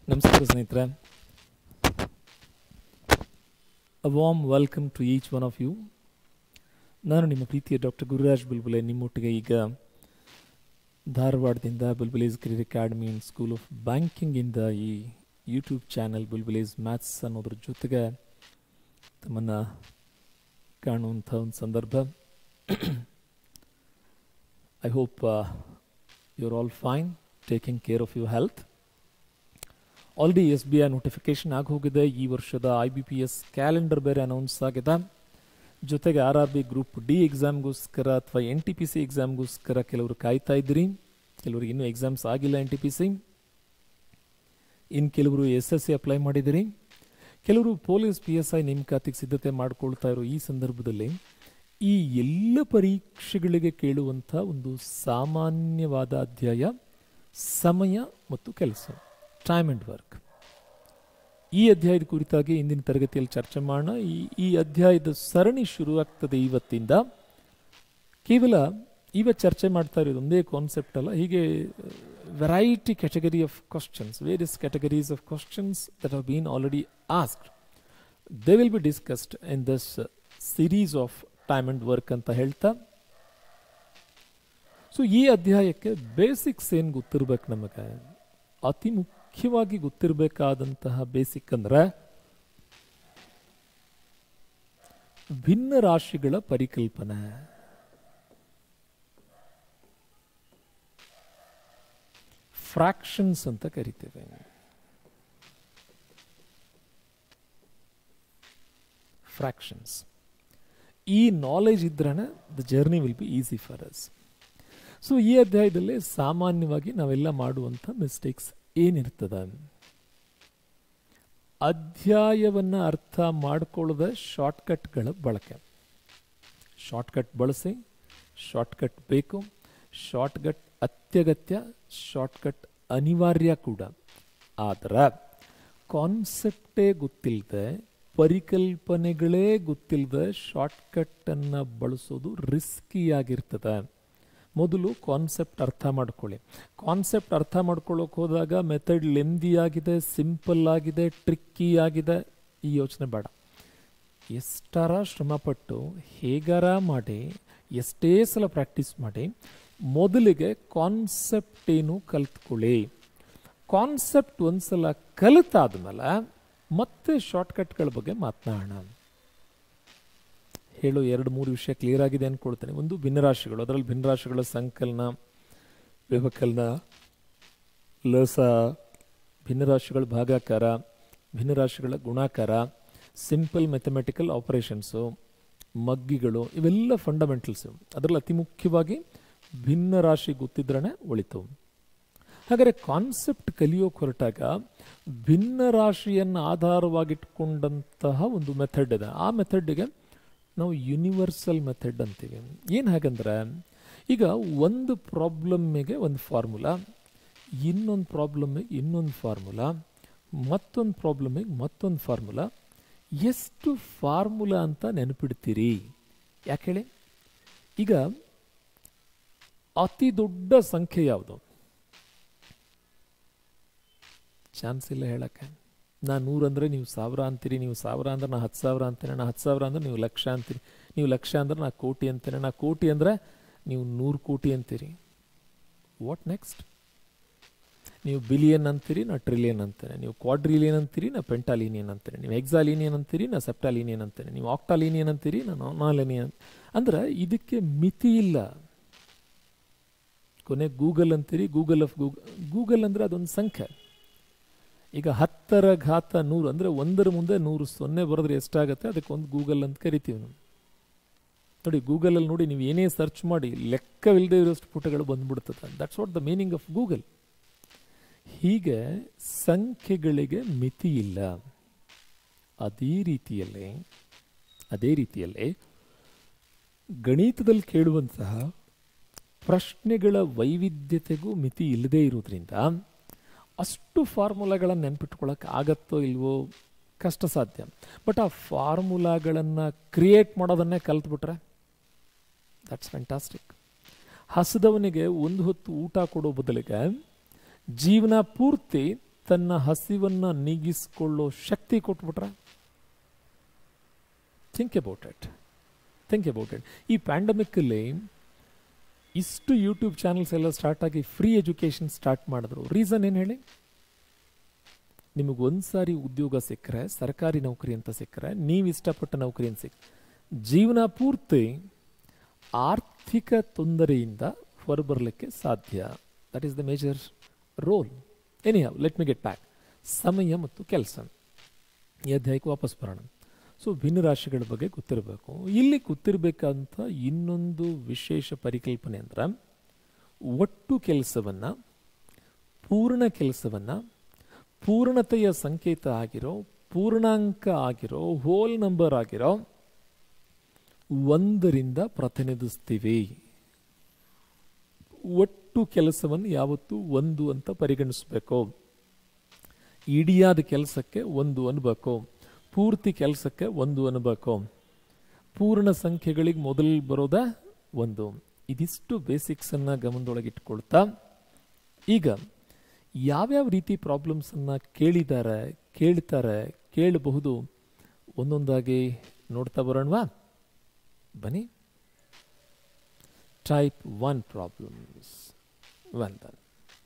ನಮಸ್ಕಾರ ಸ್ನೇಹಿತರೆ a warm welcome to each one of you ನಾನು ನಿಮ್ಮ ಪ್ರೀತಿಯ ಡಾಕ್ಟರ್ ಗುರುರಾಜ್ ಬುಲ್ಬುಲೆ ನಿಮ್ಮೊಟ್ಟಿಗೆ ಈಗ ಧಾರವಾಡದಿಂದ Bulbule's career academy and school of ಬ್ಯಾಂಕಿಂಗಿಂದ ಈ ಯೂಟ್ಯೂಬ್ ಚಾನಲ್ ಬುಲ್ಬುಲೇಸ್ ಮ್ಯಾಥ್ಸ್ ಅನ್ನೋದ್ರ ಜೊತೆಗೆ ತಮ್ಮನ್ನು ಕಾಣುವಂಥ ಒಂದು ಸಂದರ್ಭ I hope you are all fine taking care of your health already S B I notification ಆಗಿ ಹೋಗಿದೆ ಈ ವರ್ಷದ I B P S calendar ಬೇರೆ ಅನೌನ್ಸ್ ಆಗಿದೆ ಜೊತೆಗೆ R R B group D ಎಕ್ಸಾಮ್ಗೋಸ್ಕರ ಅಥವಾ ಎನ್ ಟಿ ಪಿ ಸಿ ಎಕ್ಸಾಮ್ಗೋಸ್ಕರ ಕೆಲವರು ಕಾಯ್ತಾ ಇದ್ದೀರಿ ಕೆಲವರು ಇನ್ನೂ ಎಕ್ಸಾಮ್ಸ್ ಆಗಿಲ್ಲ ಎನ್ ಟಿ ಪಿ ಸಿ ಇನ್ನು ಕೆಲವರು ಎಸ್ ಎಸ್ ಸಿ ಅಪ್ಲೈ ಮಾಡಿದಿರಿ ಕೆಲವರು ಪೊಲೀಸ್ ಪಿ ಎಸ್ ಐ ನೇಮಕಾತಿಗೆ ಸಿದ್ಧತೆ ಮಾಡ್ಕೊಳ್ತಾ ಇರೋ ಈ ಸಂದರ್ಭದಲ್ಲಿ ಈ ಎಲ್ಲ ಪರೀಕ್ಷೆಗಳಿಗೆ ಕೇಳುವಂಥ ಒಂದು ಸಾಮಾನ್ಯವಾದ ಅಧ್ಯಾಯ ಸಮಯ ಮತ್ತು ಕೆಲಸ ಟೈಮ್ ಆ್ಯಂಡ್ ವರ್ಕ್ ಈ ಅಧ್ಯಾಯದ ಕುರಿತಾಗಿ ಇಂದಿನ ತರಗತಿಯಲ್ಲಿ ಚರ್ಚೆ ಮಾಡೋಣ ಈ ಈ ಅಧ್ಯಾಯದ ಸರಣಿ ಶುರುವಾಗ್ತದೆ ಇವತ್ತಿಂದ ಕೇವಲ ಇವತ್ತು ಚರ್ಚೆ ಮಾಡ್ತಾ ಇರೋದು ಒಂದೇ ಕಾನ್ಸೆಪ್ಟ್ ಅಲ್ಲ ಹೀಗೆ variety category of questions various categories of questions that have been already asked they will be discussed in this series of time and work ಅಂತ ಹೇಳ್ತಾ ಸೊ ಈ ಅಧ್ಯಾಯಕ್ಕೆ ಬೇಸಿಕ್ಸ್ ಏನು ಗೊತ್ತಿರ್ಬೇಕು ನಮಗೆ ಅತಿ ಮುಖ್ಯವಾಗಿ ಗೊತ್ತಿರಬೇಕಾದಂತಹ ಬೇಸಿಕ್ ಅಂದ್ರೆ ಭಿನ್ನ ರಾಶಿಗಳ ಪರಿಕಲ್ಪನೆ ಫ್ರಾಕ್ಷನ್ಸ್ ಅಂತ ಕರಿತೇವೆ ಫ್ರಾಕ್ಷನ್ಸ್ ಈ ನಾಲೆಜ್ ಇದ್ರೇ the journey will be easy for us so ಈ ಅಧ್ಯಾಯದಲ್ಲಿ ಸಾಮಾನ್ಯವಾಗಿ ನಾವೆಲ್ಲ ಮಾಡುವಂಥ ಮಿಸ್ಟೇಕ್ಸ್ ಏನಿರ್ತದ ಅಧ್ಯಾಯವನ್ನು ಅರ್ಥ ಮಾಡಿಕೊಳ್ಳದ ಶಾರ್ಟ್ಕಟ್ಗಳ ಬಳಕೆ ಶಾರ್ಟ್ಕಟ್ ಬಳಸಿ ಶಾರ್ಟ್ಕಟ್ ಬೇಕು ಶಾರ್ಟ್ಕಟ್ ಅತ್ಯಗತ್ಯ ಶಾರ್ಟ್ಕಟ್ ಅನಿವಾರ್ಯ ಕೂಡ ಆದರೆ ಕಾನ್ಸೆಪ್ಟೇ ಗೊತ್ತಿಲ್ಲದೆ ಪರಿಕಲ್ಪನೆಗಳೇ ಗೊತ್ತಿಲ್ಲದೆ ಶಾರ್ಟ್ಕಟ್ಟನ್ನು ಬಳಸೋದು ರಿಸ್ಕಿಯಾಗಿರ್ತದೆ ಮೊದಲು ಕಾನ್ಸೆಪ್ಟ್ ಅರ್ಥ ಮಾಡ್ಕೊಳ್ಳಿ ಕಾನ್ಸೆಪ್ಟ್ ಅರ್ಥ ಮಾಡ್ಕೊಳ್ಳೋಕೆ ಹೋದಾಗ ಮೆಥಡ್ ಲೆಂದಿ ಆಗಿದೆ ಸಿಂಪಲ್ ಆಗಿದೆ ಟ್ರಿಕ್ಕಿ ಆಗಿದೆ ಈ ಯೋಚನೆ ಬೇಡ ಎಷ್ಟರ ಶ್ರಮಪಟ್ಟು ಹೇಗಾರ ಮಾಡಿ ಎಷ್ಟೇ ಸಲ ಪ್ರಾಕ್ಟೀಸ್ ಮಾಡಿ ಮೊದಲಿಗೆ ಕಾನ್ಸೆಪ್ಟ್ ಏನು ಕಲ್ತ್ಕೊಳ್ಳಿ ಕಾನ್ಸೆಪ್ಟ್ ಒಂದ್ಸಲ ಕಲಿತಾದ್ಮೇಲೆ ಮತ್ತೆ ಶಾರ್ಟ್ಕಟ್ಗಳ ಬಗ್ಗೆ ಮಾತನಾಡೋಣ ಹೇಳೋ ಎರಡು ಮೂರು ವಿಷಯ ಕ್ಲಿಯರ್ ಆಗಿದೆ ಅಂದ್ಕೊಳ್ತೇನೆ ಒಂದು ಭಿನ್ನರಾಶಿಗಳು ಅದರಲ್ಲಿ ಭಿನ್ನರಾಶಿಗಳ ಸಂಕಲನ ವ್ಯವಕಲನ ಲಸ ಭಿನ್ನರಾಶಿಗಳ ಭಾಗಾಕಾರ ಭಿನ್ನರಾಶಿಗಳ ಗುಣಾಕಾರ ಸಿಂಪಲ್ ಮೆಥಮೆಟಿಕಲ್ ಆಪರೇಷನ್ಸು ಮಗ್ಗಿಗಳು ಇವೆಲ್ಲ ಫಂಡಮೆಂಟಲ್ಸು ಅದರಲ್ಲಿ ಅತಿ ಮುಖ್ಯವಾಗಿ ಭಿನ್ನ ರಾಶಿ ಗೊತ್ತಿದ್ರೇ ಒಳಿತು ಹಾಗಾದರೆ ಕಾನ್ಸೆಪ್ಟ್ ಕಲಿಯೋಕೆ ಹೊರಟಾಗ ಭಿನ್ನ ರಾಶಿಯನ್ನು ಆಧಾರವಾಗಿಟ್ಕೊಂಡಂತಹ ಒಂದು ಮೆಥಡ್ ಇದೆ ಆ ಮೆಥಡ್ಗೆ ನಾವು ಯೂನಿವರ್ಸಲ್ ಮೆಥಡ್ ಅಂತೀವಿ ಏನು ಹಾಗಂದ್ರೆ ಈಗ ಒಂದು ಪ್ರಾಬ್ಲಮ್ಮಿಗೆ ಒಂದು ಫಾರ್ಮುಲಾ ಇನ್ನೊಂದು ಪ್ರಾಬ್ಲಮ್ಮಿಗೆ ಇನ್ನೊಂದು ಫಾರ್ಮುಲಾ ಮತ್ತೊಂದು ಪ್ರಾಬ್ಲಮ್ಮಿಗೆ ಮತ್ತೊಂದು ಫಾರ್ಮುಲಾ ಎಷ್ಟು ಫಾರ್ಮುಲಾ ಅಂತ ನೆನಪಿಡ್ತೀರಿ ಯಾಕೆ ಹೇಳಿ ಈಗ ಅತಿ ದೊಡ್ಡ ಸಂಖ್ಯೆ ಯಾವುದು ಚಾನ್ಸ್ ಇಲ್ಲ ಹೇಳಕ್ಕೆ ನಾ ನೂರು ಅಂದರೆ ನೀವು ಸಾವಿರ ಅಂತೀರಿ ನೀವು ಸಾವಿರ ಅಂದ್ರೆ ನಾ ಹತ್ತು ಸಾವಿರ ಅಂತೇನೆ ನಾ ಹತ್ತು ಸಾವಿರ ಅಂದ್ರೆ ನೀವು ಲಕ್ಷ ಅಂತೀರಿ ನೀವು ಲಕ್ಷ ಅಂದ್ರೆ ನಾ ಕೋಟಿ ಅಂತೇನೆ ನಾ ಕೋಟಿ ಅಂದರೆ ನೀವು ನೂರು ಕೋಟಿ ಅಂತೀರಿ ವಾಟ್ ನೆಕ್ಸ್ಟ್ ನೀವು ಬಿಲಿಯನ್ ಅಂತೀರಿ ನಾ ಟ್ರಿಲಿಯನ್ ಅಂತೇನೆ ನೀವು ಕ್ವಾಡ್ರಿಲಿಯನ್ ಅಂತೀರಿ ನಾ ಪೆಂಟಾಲಿನಿಯನ್ ಅಂತೇನೆ ನೀವು ಎಕ್ಸಾಲಿನಿಯನ್ ಅಂತೀರಿ ನಾ ಸೆಪ್ಟಾಲಿನಿಯನ್ ಅಂತೇನೆ ನೀವು ಆಕ್ಟಾಲಿನಿಯನ್ ಅಂತೀರಿ ನಾ ನಾಲಿನಿಯನ್ ಅಂದ್ರೆ ಇದಕ್ಕೆ ಮಿತಿ ಇಲ್ಲ ಕೊನೆ ಗೂಗಲ್ ಅಂತೀರಿ ಗೂಗಲ್ ಆಫ್ ಗೂಗಲ್ ಗೂಗಲ್ ಅಂದರೆ ಅದೊಂದು ಸಂಖ್ಯೆ ಈಗ ಹತ್ತರ ಘಾತ ನೂರು ಅಂದರೆ ಒಂದರ ಮುಂದೆ ನೂರು ಸೊನ್ನೆ ಬರೆದ್ರೆ ಎಷ್ಟಾಗುತ್ತೆ ಅದಕ್ಕೆ ಒಂದು ಗೂಗಲ್ ಅಂತ ಕರಿತೀವಿ ನಾವು ನೋಡಿ ಗೂಗಲಲ್ಲಿ ನೋಡಿ ನೀವು ಏನೇ ಸರ್ಚ್ ಮಾಡಿ ಲೆಕ್ಕವಿಲ್ಲದೆ ಇರೋಷ್ಟು ಪುಟಗಳು ಬಂದ್ಬಿಡ್ತದೆ that's what the meaning of Google ಹೀಗೆ ಸಂಖ್ಯೆಗಳಿಗೆ ಮಿತಿ ಇಲ್ಲ ಅದೇ ರೀತಿಯಲ್ಲೇ ಅದೇ ರೀತಿಯಲ್ಲೇ ಗಣಿತದಲ್ಲಿ ಕೇಳುವಂತಹ ಪ್ರಶ್ನೆಗಳ ವೈವಿಧ್ಯತೆಗೂ ಮಿತಿ ಇಲ್ಲದೇ ಇರೋದ್ರಿಂದ ಅಷ್ಟು ಫಾರ್ಮುಲಾಗಳನ್ನು ನೆನ್ಪಿಟ್ಕೊಳ್ಳೋಕೆ ಆಗತ್ತೋ ಇಲ್ವೋ ಕಷ್ಟ ಸಾಧ್ಯ ಬಟ್ ಆ ಫಾರ್ಮುಲಾಗಳನ್ನು ಕ್ರಿಯೇಟ್ ಮಾಡೋದನ್ನೇ ಕಲ್ತ್ಬಿಟ್ರೆ ದಟ್ಸ್ ಫ್ಯಾಂಟಾಸ್ಟಿಕ್ ಹಸಿದವನಿಗೆ ಒಂದು ಹೊತ್ತು ಊಟ ಕೊಡೋ ಬದಲಿಗೆ ಜೀವನ ಪೂರ್ತಿ ತನ್ನ ಹಸಿವನ್ನು ನೀಗಿಸಿಕೊಳ್ಳೋ ಶಕ್ತಿ ಕೊಟ್ಬಿಟ್ರ think about it think about it ಈ ಪ್ಯಾಂಡಮಿಕ್ಕಲ್ಲಿ ಇಷ್ಟು ಯೂಟ್ಯೂಬ್ ಚಾನಲ್ಸ್ ಎಲ್ಲ ಸ್ಟಾರ್ಟ್ ಆಗಿ ಫ್ರೀ ಎಜುಕೇಷನ್ ಸ್ಟಾರ್ಟ್ ಮಾಡಿದ್ರು ರೀಸನ್ ಏನು ಹೇಳಿ ನಿಮಗೆ ಒಂದು ಸಾರಿ ಉದ್ಯೋಗ ಸಿಕ್ಕರೆ ಸರ್ಕಾರಿ ನೌಕರಿ ಅಂತ ಸಿಕ್ಕರೆ ನೀವು ಇಷ್ಟಪಟ್ಟ ನೌಕರಿ ಅಂತ ಸಿಕ್ ಜೀವನ ಪೂರ್ತಿ ಆರ್ಥಿಕ ತೊಂದರೆಯಿಂದ ಹೊರಬರಲಿಕ್ಕೆ ಸಾಧ್ಯ that is the major role anyhow let me get back ಸಮಯ ಮತ್ತು ಕೆಲಸ ಈ ಅಧ್ಯಾಯಕ್ಕೆ ವಾಪಸ್ ಬರೋಣ ಸೊ ಭಿನ್ನ ರಾಶಿಗಳ ಬಗ್ಗೆ ಗೊತ್ತಿರಬೇಕು ಇಲ್ಲಿ ಗೊತ್ತಿರಬೇಕಂತ ಇನ್ನೊಂದು ವಿಶೇಷ ಪರಿಕಲ್ಪನೆ ಅಂದ್ರೆ ಒಟ್ಟು ಕೆಲಸವನ್ನು ಪೂರ್ಣ ಕೆಲಸವನ್ನು ಪೂರ್ಣತೆಯ ಸಂಕೇತ ಆಗಿರೋ ಪೂರ್ಣಾಂಕ ಆಗಿರೋ ಹೋಲ್ ನಂಬರ್ ಆಗಿರೋ ಒಂದರಿಂದ ಪ್ರತಿನಿಧಿಸ್ತೀವಿ ಒಟ್ಟು ಕೆಲಸವನ್ನು ಯಾವತ್ತೂ ಒಂದು ಅಂತ ಪರಿಗಣಿಸಬೇಕು ಇಡಿಯಾದ ಕೆಲಸಕ್ಕೆ ಒಂದು ಅನ್ಬೇಕು ಪೂರ್ತಿ ಕೆಲಸಕ್ಕೆ ಒಂದು ಅನ್ಬೇಕು ಪೂರ್ಣ ಸಂಖ್ಯೆಗಳಿಗೆ ಮೊದಲು ಬರೋದ ಒಂದು ಇದಿಷ್ಟು ಬೇಸಿಕ್ಸನ್ನು ಗಮನದೊಳಗೆ ಇಟ್ಕೊಳ್ತಾ ಈಗ ಯಾವ್ಯಾವ ರೀತಿ ಪ್ರಾಬ್ಲಮ್ಸನ್ನು ಕೇಳಿದ್ದಾರೆ ಕೇಳ್ತಾರೆ ಕೇಳಬಹುದು ಒಂದೊಂದಾಗಿ ನೋಡ್ತಾ ಬರೋಣವಾ ಬನ್ನಿ type one problems well done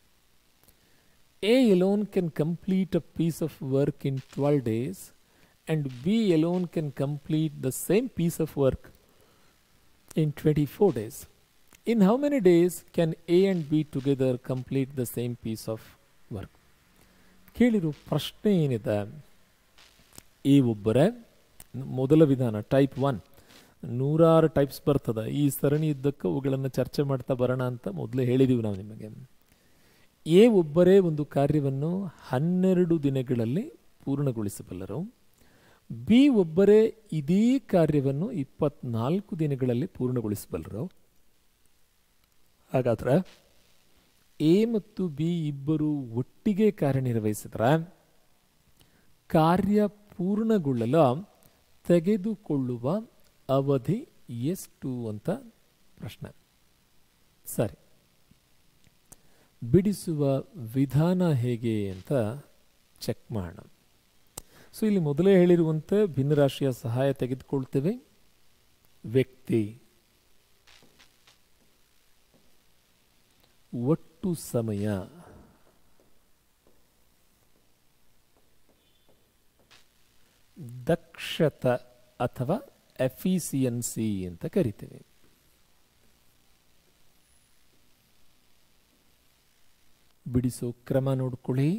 A alone can complete a piece of work in 12 days, and B alone can complete the same piece of work in 24 days. In how many days can A and B together complete the same piece of work? ಕೇಳಿರೋ ಪ್ರಶ್ನೆ ಏನಿದೆ A ಒಬ್ಬರೇ ಮೊದಲ ವಿಧಾನ type one ನೂರಾರು types ಬರ್ತದೆ ಈ ಸರಣಿ ಇದ್ದಕ್ಕೆ ಅವುಗಳನ್ನು ಚರ್ಚೆ ಮಾಡ್ತಾ ಬರೋಣ ಅಂತ ಮೊದಲೇ ಹೇಳಿದೀವಿ ನಾವು ನಿಮಗೆ ಎ ಒಬ್ಬರೇ ಒಂದು ಕಾರ್ಯವನ್ನು ಹನ್ನೆರಡು ದಿನಗಳಲ್ಲಿ ಪೂರ್ಣಗೊಳಿಸಬಲ್ಲರು ಬಿ ಒಬ್ಬರೇ ಇದೇ ಕಾರ್ಯವನ್ನು ಇಪ್ಪತ್ನಾಲ್ಕು ದಿನಗಳಲ್ಲಿ ಪೂರ್ಣಗೊಳಿಸಬಲ್ಲರು ಹಾಗಾದ್ರೆ ಎ ಮತ್ತು ಬಿ ಇಬ್ಬರು ಒಟ್ಟಿಗೆ ಕಾರ್ಯನಿರ್ವಹಿಸಿದ್ರೆ ಕಾರ್ಯ ಪೂರ್ಣಗೊಳ್ಳಲು ತೆಗೆದುಕೊಳ್ಳುವ ಅವಧಿ ಎಷ್ಟು ಅಂತ ಪ್ರಶ್ನೆ ಸರಿ ಬಿಡಿಸುವ ವಿಧಾನ ಹೇಗೆ ಅಂತ ಚೆಕ್ ಮಾಡೋಣ ಸೊ ಇಲ್ಲಿ ಮೊದಲೇ ಹೇಳಿರುವಂತೆ ಭಿನ್ನರಾಶಿಯ ಸಹಾಯ ತೆಗೆದುಕೊಳ್ತೇವೆ ವ್ಯಕ್ತಿ ಒಟ್ಟು ಸಮಯ ದಕ್ಷತ ಅಥವಾ ಎಫಿಸಿಯನ್ಸಿ ಅಂತ ಕರಿತೇವೆ ಬಿಡಿಸೋ ಕ್ರಮ ನೋಡ್ಕೊಳ್ಳಿ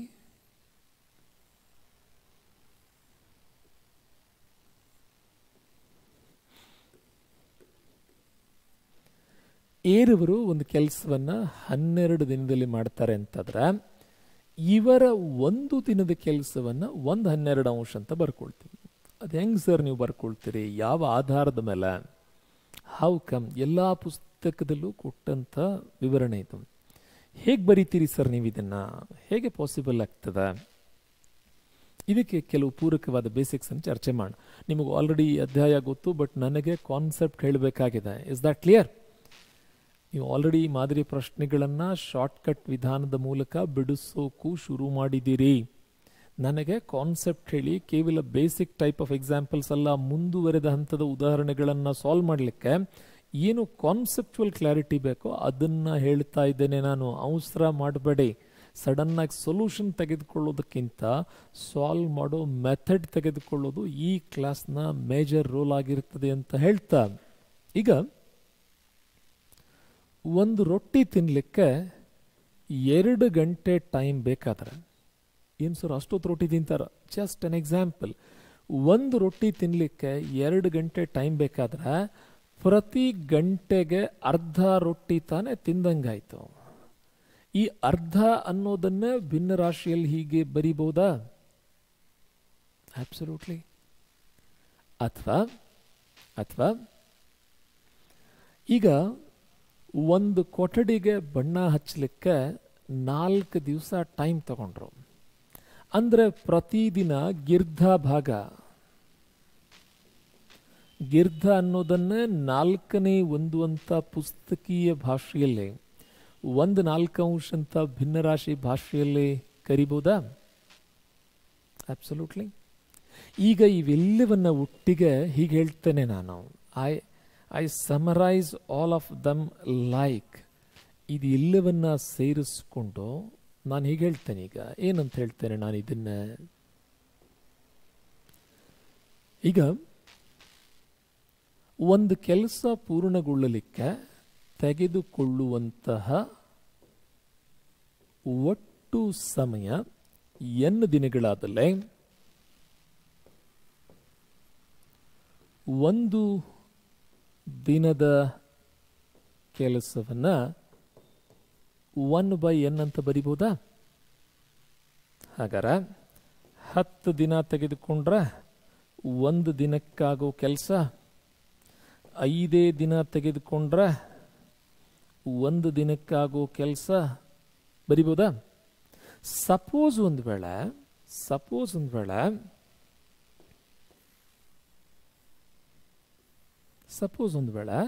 ಏರವರು ಒಂದು ಕೆಲಸವನ್ನ ಹನ್ನೆರಡು ದಿನದಲ್ಲಿ ಮಾಡ್ತಾರೆ ಅಂತಂದ್ರೆ ಇವರ ಒಂದು ದಿನದ ಕೆಲಸವನ್ನ ಒಂದು ಹನ್ನೆರಡು ಅಂಶ ಅಂತ ಬರ್ಕೊಳ್ತೀವಿ ಅದು ಹೆಂಗ್ ಸರ್ ನೀವು ಬರ್ಕೊಳ್ತೀರಿ ಯಾವ ಆಧಾರದ ಮೇಲೆ ಹೌ ಕಮ್ ಎಲ್ಲ ಪುಸ್ತಕದಲ್ಲೂ ಕೊಟ್ಟಂತ ವಿವರಣೆ ಇದು ಹೇಗೆ ಬರೀತೀರಿ ಸರ್ ನೀವು ಇದನ್ನ ಹೇಗೆ ಪಾಸಿಬಲ್ ಆಗ್ತದೆ ಇದಕ್ಕೆ ಕೆಲವು ಪೂರಕವಾದ ಬೇಸಿಕ್ಸ್ ಅನ್ನು ಚರ್ಚೆ ಮಾಡೋಣ ನಿಮಗೆ ಆಲ್ರೆಡಿ ಅಧ್ಯಾಯ ಗೊತ್ತು ಬಟ್ ನನಗೆ ಕಾನ್ಸೆಪ್ಟ್ ಹೇಳಬೇಕಾಗಿದೆ ಇಸ್ ದಟ್ ಕ್ಲಿಯರ್ ನೀವು ಆಲ್ರೆಡಿ ಮಾದರಿ ಪ್ರಶ್ನೆಗಳನ್ನು ಶಾರ್ಟ್ಕಟ್ ವಿಧಾನದ ಮೂಲಕ ಬಿಡಿಸೋಕು ಶುರು ಮಾಡಿದ್ದೀರಿ ನನಗೆ ಕಾನ್ಸೆಪ್ಟ್ ಹೇಳಿ ಕೇವಲ ಬೇಸಿಕ್ ಟೈಪ್ ಆಫ್ ಎಕ್ಸಾಂಪಲ್ಸ್ ಅಲ್ಲ ಮುಂದುವರೆದ ಹಂತದ ಉದಾಹರಣೆಗಳನ್ನು ಸಾಲ್ವ್ ಮಾಡಲಿಕ್ಕೆ ಏನು ಕಾನ್ಸೆಪ್ಚುವಲ್ ಕ್ಲಾರಿಟಿ ಬೇಕೋ ಅದನ್ನು ಹೇಳ್ತಾ ಇದ್ದೇನೆ ನಾನು ಅವಸರ ಮಾಡಬೇಡಿ ಸಡನ್ನಾಗಿ ಸೊಲ್ಯೂಷನ್ ತೆಗೆದುಕೊಳ್ಳೋದಕ್ಕಿಂತ ಸಾಲ್ವ್ ಮಾಡೋ ಮೆಥಡ್ ತೆಗೆದುಕೊಳ್ಳೋದು ಈ ಕ್ಲಾಸ್ನ ಮೇಜರ್ ರೋಲ್ ಆಗಿರ್ತದೆ ಅಂತ ಹೇಳ್ತಾ ಈಗ ಒಂದು ರೊಟ್ಟಿ ತಿನ್ನಲಿಕ್ಕೆ ಎರಡು ಗಂಟೆ ಟೈಮ್ ಬೇಕಾದ್ರೆ ಏನು ಸರ್ ಅಷ್ಟೊತ್ತು ರೊಟ್ಟಿ ತಿಂತಾರ ಜಸ್ಟ್ ಅನ್ ಎಕ್ಸಾಂಪಲ್ ಒಂದು ರೊಟ್ಟಿ ತಿನ್ನಲಿಕ್ಕೆ ಎರಡು ಗಂಟೆ ಟೈಮ್ ಬೇಕಾದ್ರೆ ಪ್ರತಿ ಗಂಟೆಗೆ ಅರ್ಧ ರೊಟ್ಟಿ ತಾನೇ ತಿಂದಂಗಾಯ್ತು ಈ ಅರ್ಧ ಅನ್ನೋದನ್ನೇ ಭಿನ್ನ ರಾಶಿಯಲ್ಲಿ ಹೀಗೆ ಬರಿಬಹುದಾ ಆಬ್ಸಲ್ಯೂಟ್ಲಿ ಅಥವಾ ಅಥವಾ ಈಗ ಒಂದು ಕೊಠಡಿಗೆ ಬಣ್ಣ ಹಚ್ಚಲಿಕ್ಕೆ ನಾಲ್ಕು ದಿವಸ ಟೈಮ್ ತಗೊಂಡ್ರು ಅಂದರೆ ಪ್ರತಿದಿನ ಗಿರ್ಧ ಭಾಗ ಗಿರ್ಧ ಅನ್ನೋದನ್ನೇ ನಾಲ್ಕನೇ ಒಂದು ಅಂತ ಪುಸ್ತಕೀಯ ಭಾಷೆಯಲ್ಲಿ ಒಂದು ನಾಲ್ಕು ಅಂಶ ಅಂತ ಭಿನ್ನರಾಶಿ ಭಾಷೆಯಲ್ಲಿ ಕರಿಬೋದಾ ಅಬ್ಸಲ್ಯೂಟ್ಲಿ ಈಗ ಇವೆಲ್ಲವನ್ನ ಒಟ್ಟಿಗೆ ಹೀಗೆ ಹೇಳ್ತೇನೆ ನಾನು I I summarise all of them like ಇದು ಎಲ್ಲವನ್ನ ಸೇರಿಸ್ಕೊಂಡು ನಾನು ಹೀಗೆ ಹೇಳ್ತೇನೆ ಈಗ ಏನಂತ ಹೇಳ್ತೇನೆ ನಾನು ಇದನ್ನ ಈಗ ಒಂದು ಕೆಲಸ ಪೂರ್ಣಗೊಳ್ಳಲಿಕ್ಕೆ ತೆಗೆದುಕೊಳ್ಳುವಂತಹ ಒಟ್ಟು ಸಮಯ ಎನ್ ದಿನಗಳಾದಲ್ಲೇ ಒಂದು ದಿನದ ಕೆಲಸವನ್ನ ಒನ್ ಬೈ ಎನ್ ಅಂತ ಬರಿಬೋದಾ ಹಾಗಾರ ಹತ್ತು ದಿನ ತೆಗೆದುಕೊಂಡ್ರೆ ಒಂದು ದಿನಕ್ಕಾಗೋ ಕೆಲಸ ಐದೇ ದಿನ ತೆಗೆದುಕೊಂಡ್ರೆ ಒಂದು ದಿನಕ್ಕಾಗೋ ಕೆಲಸ ಬರಿಬೋದಾ ಸಪೋಸ್ ಒಂದು ವೇಳೆ ಸಪೋಸ್ ಒಂದು ವೇಳೆ ಸಪೋಸ್ ಒಂದು ವೇಳೆ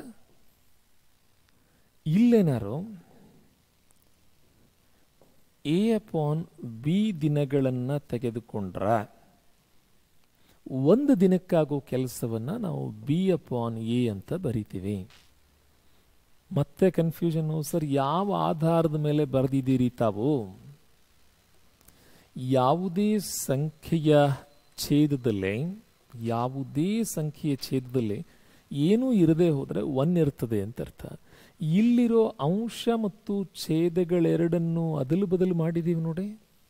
ಇಲ್ಲೇನಾರು ಎ ಅಪಾನ್ ಬಿ ದಿನಗಳನ್ನು ತೆಗೆದುಕೊಂಡ್ರೆ ಒಂದು ದಿನಕ್ಕಾಗೋ ಕೆಲಸವನ್ನ ನಾವು ಬಿ ಅಪಾನ್ ಎ ಅಂತ ಬರಿತೀವಿ ಮತ್ತೆ ಕನ್ಫ್ಯೂಷನ್ ಸರ್ ಯಾವ ಆಧಾರದ ಮೇಲೆ ಬರೆದಿದ್ದೀರಿ ತಾವು ಯಾವುದೇ ಸಂಖ್ಯೆಯ ಛೇದದಲ್ಲಿ ಯಾವುದೇ ಸಂಖ್ಯೆಯ ಛೇದದಲ್ಲಿ ಏನೂ ಇರದೆ ಹೋದರೆ ಒನ್ ಇರ್ತದೆ ಅಂತ ಅರ್ಥ ಇಲ್ಲಿರೋ ಅಂಶ ಮತ್ತು ಛೇದಗಳೆರಡನ್ನು ಅದಲು ಬದಲು ಮಾಡಿದೀವಿ ನೋಡಿ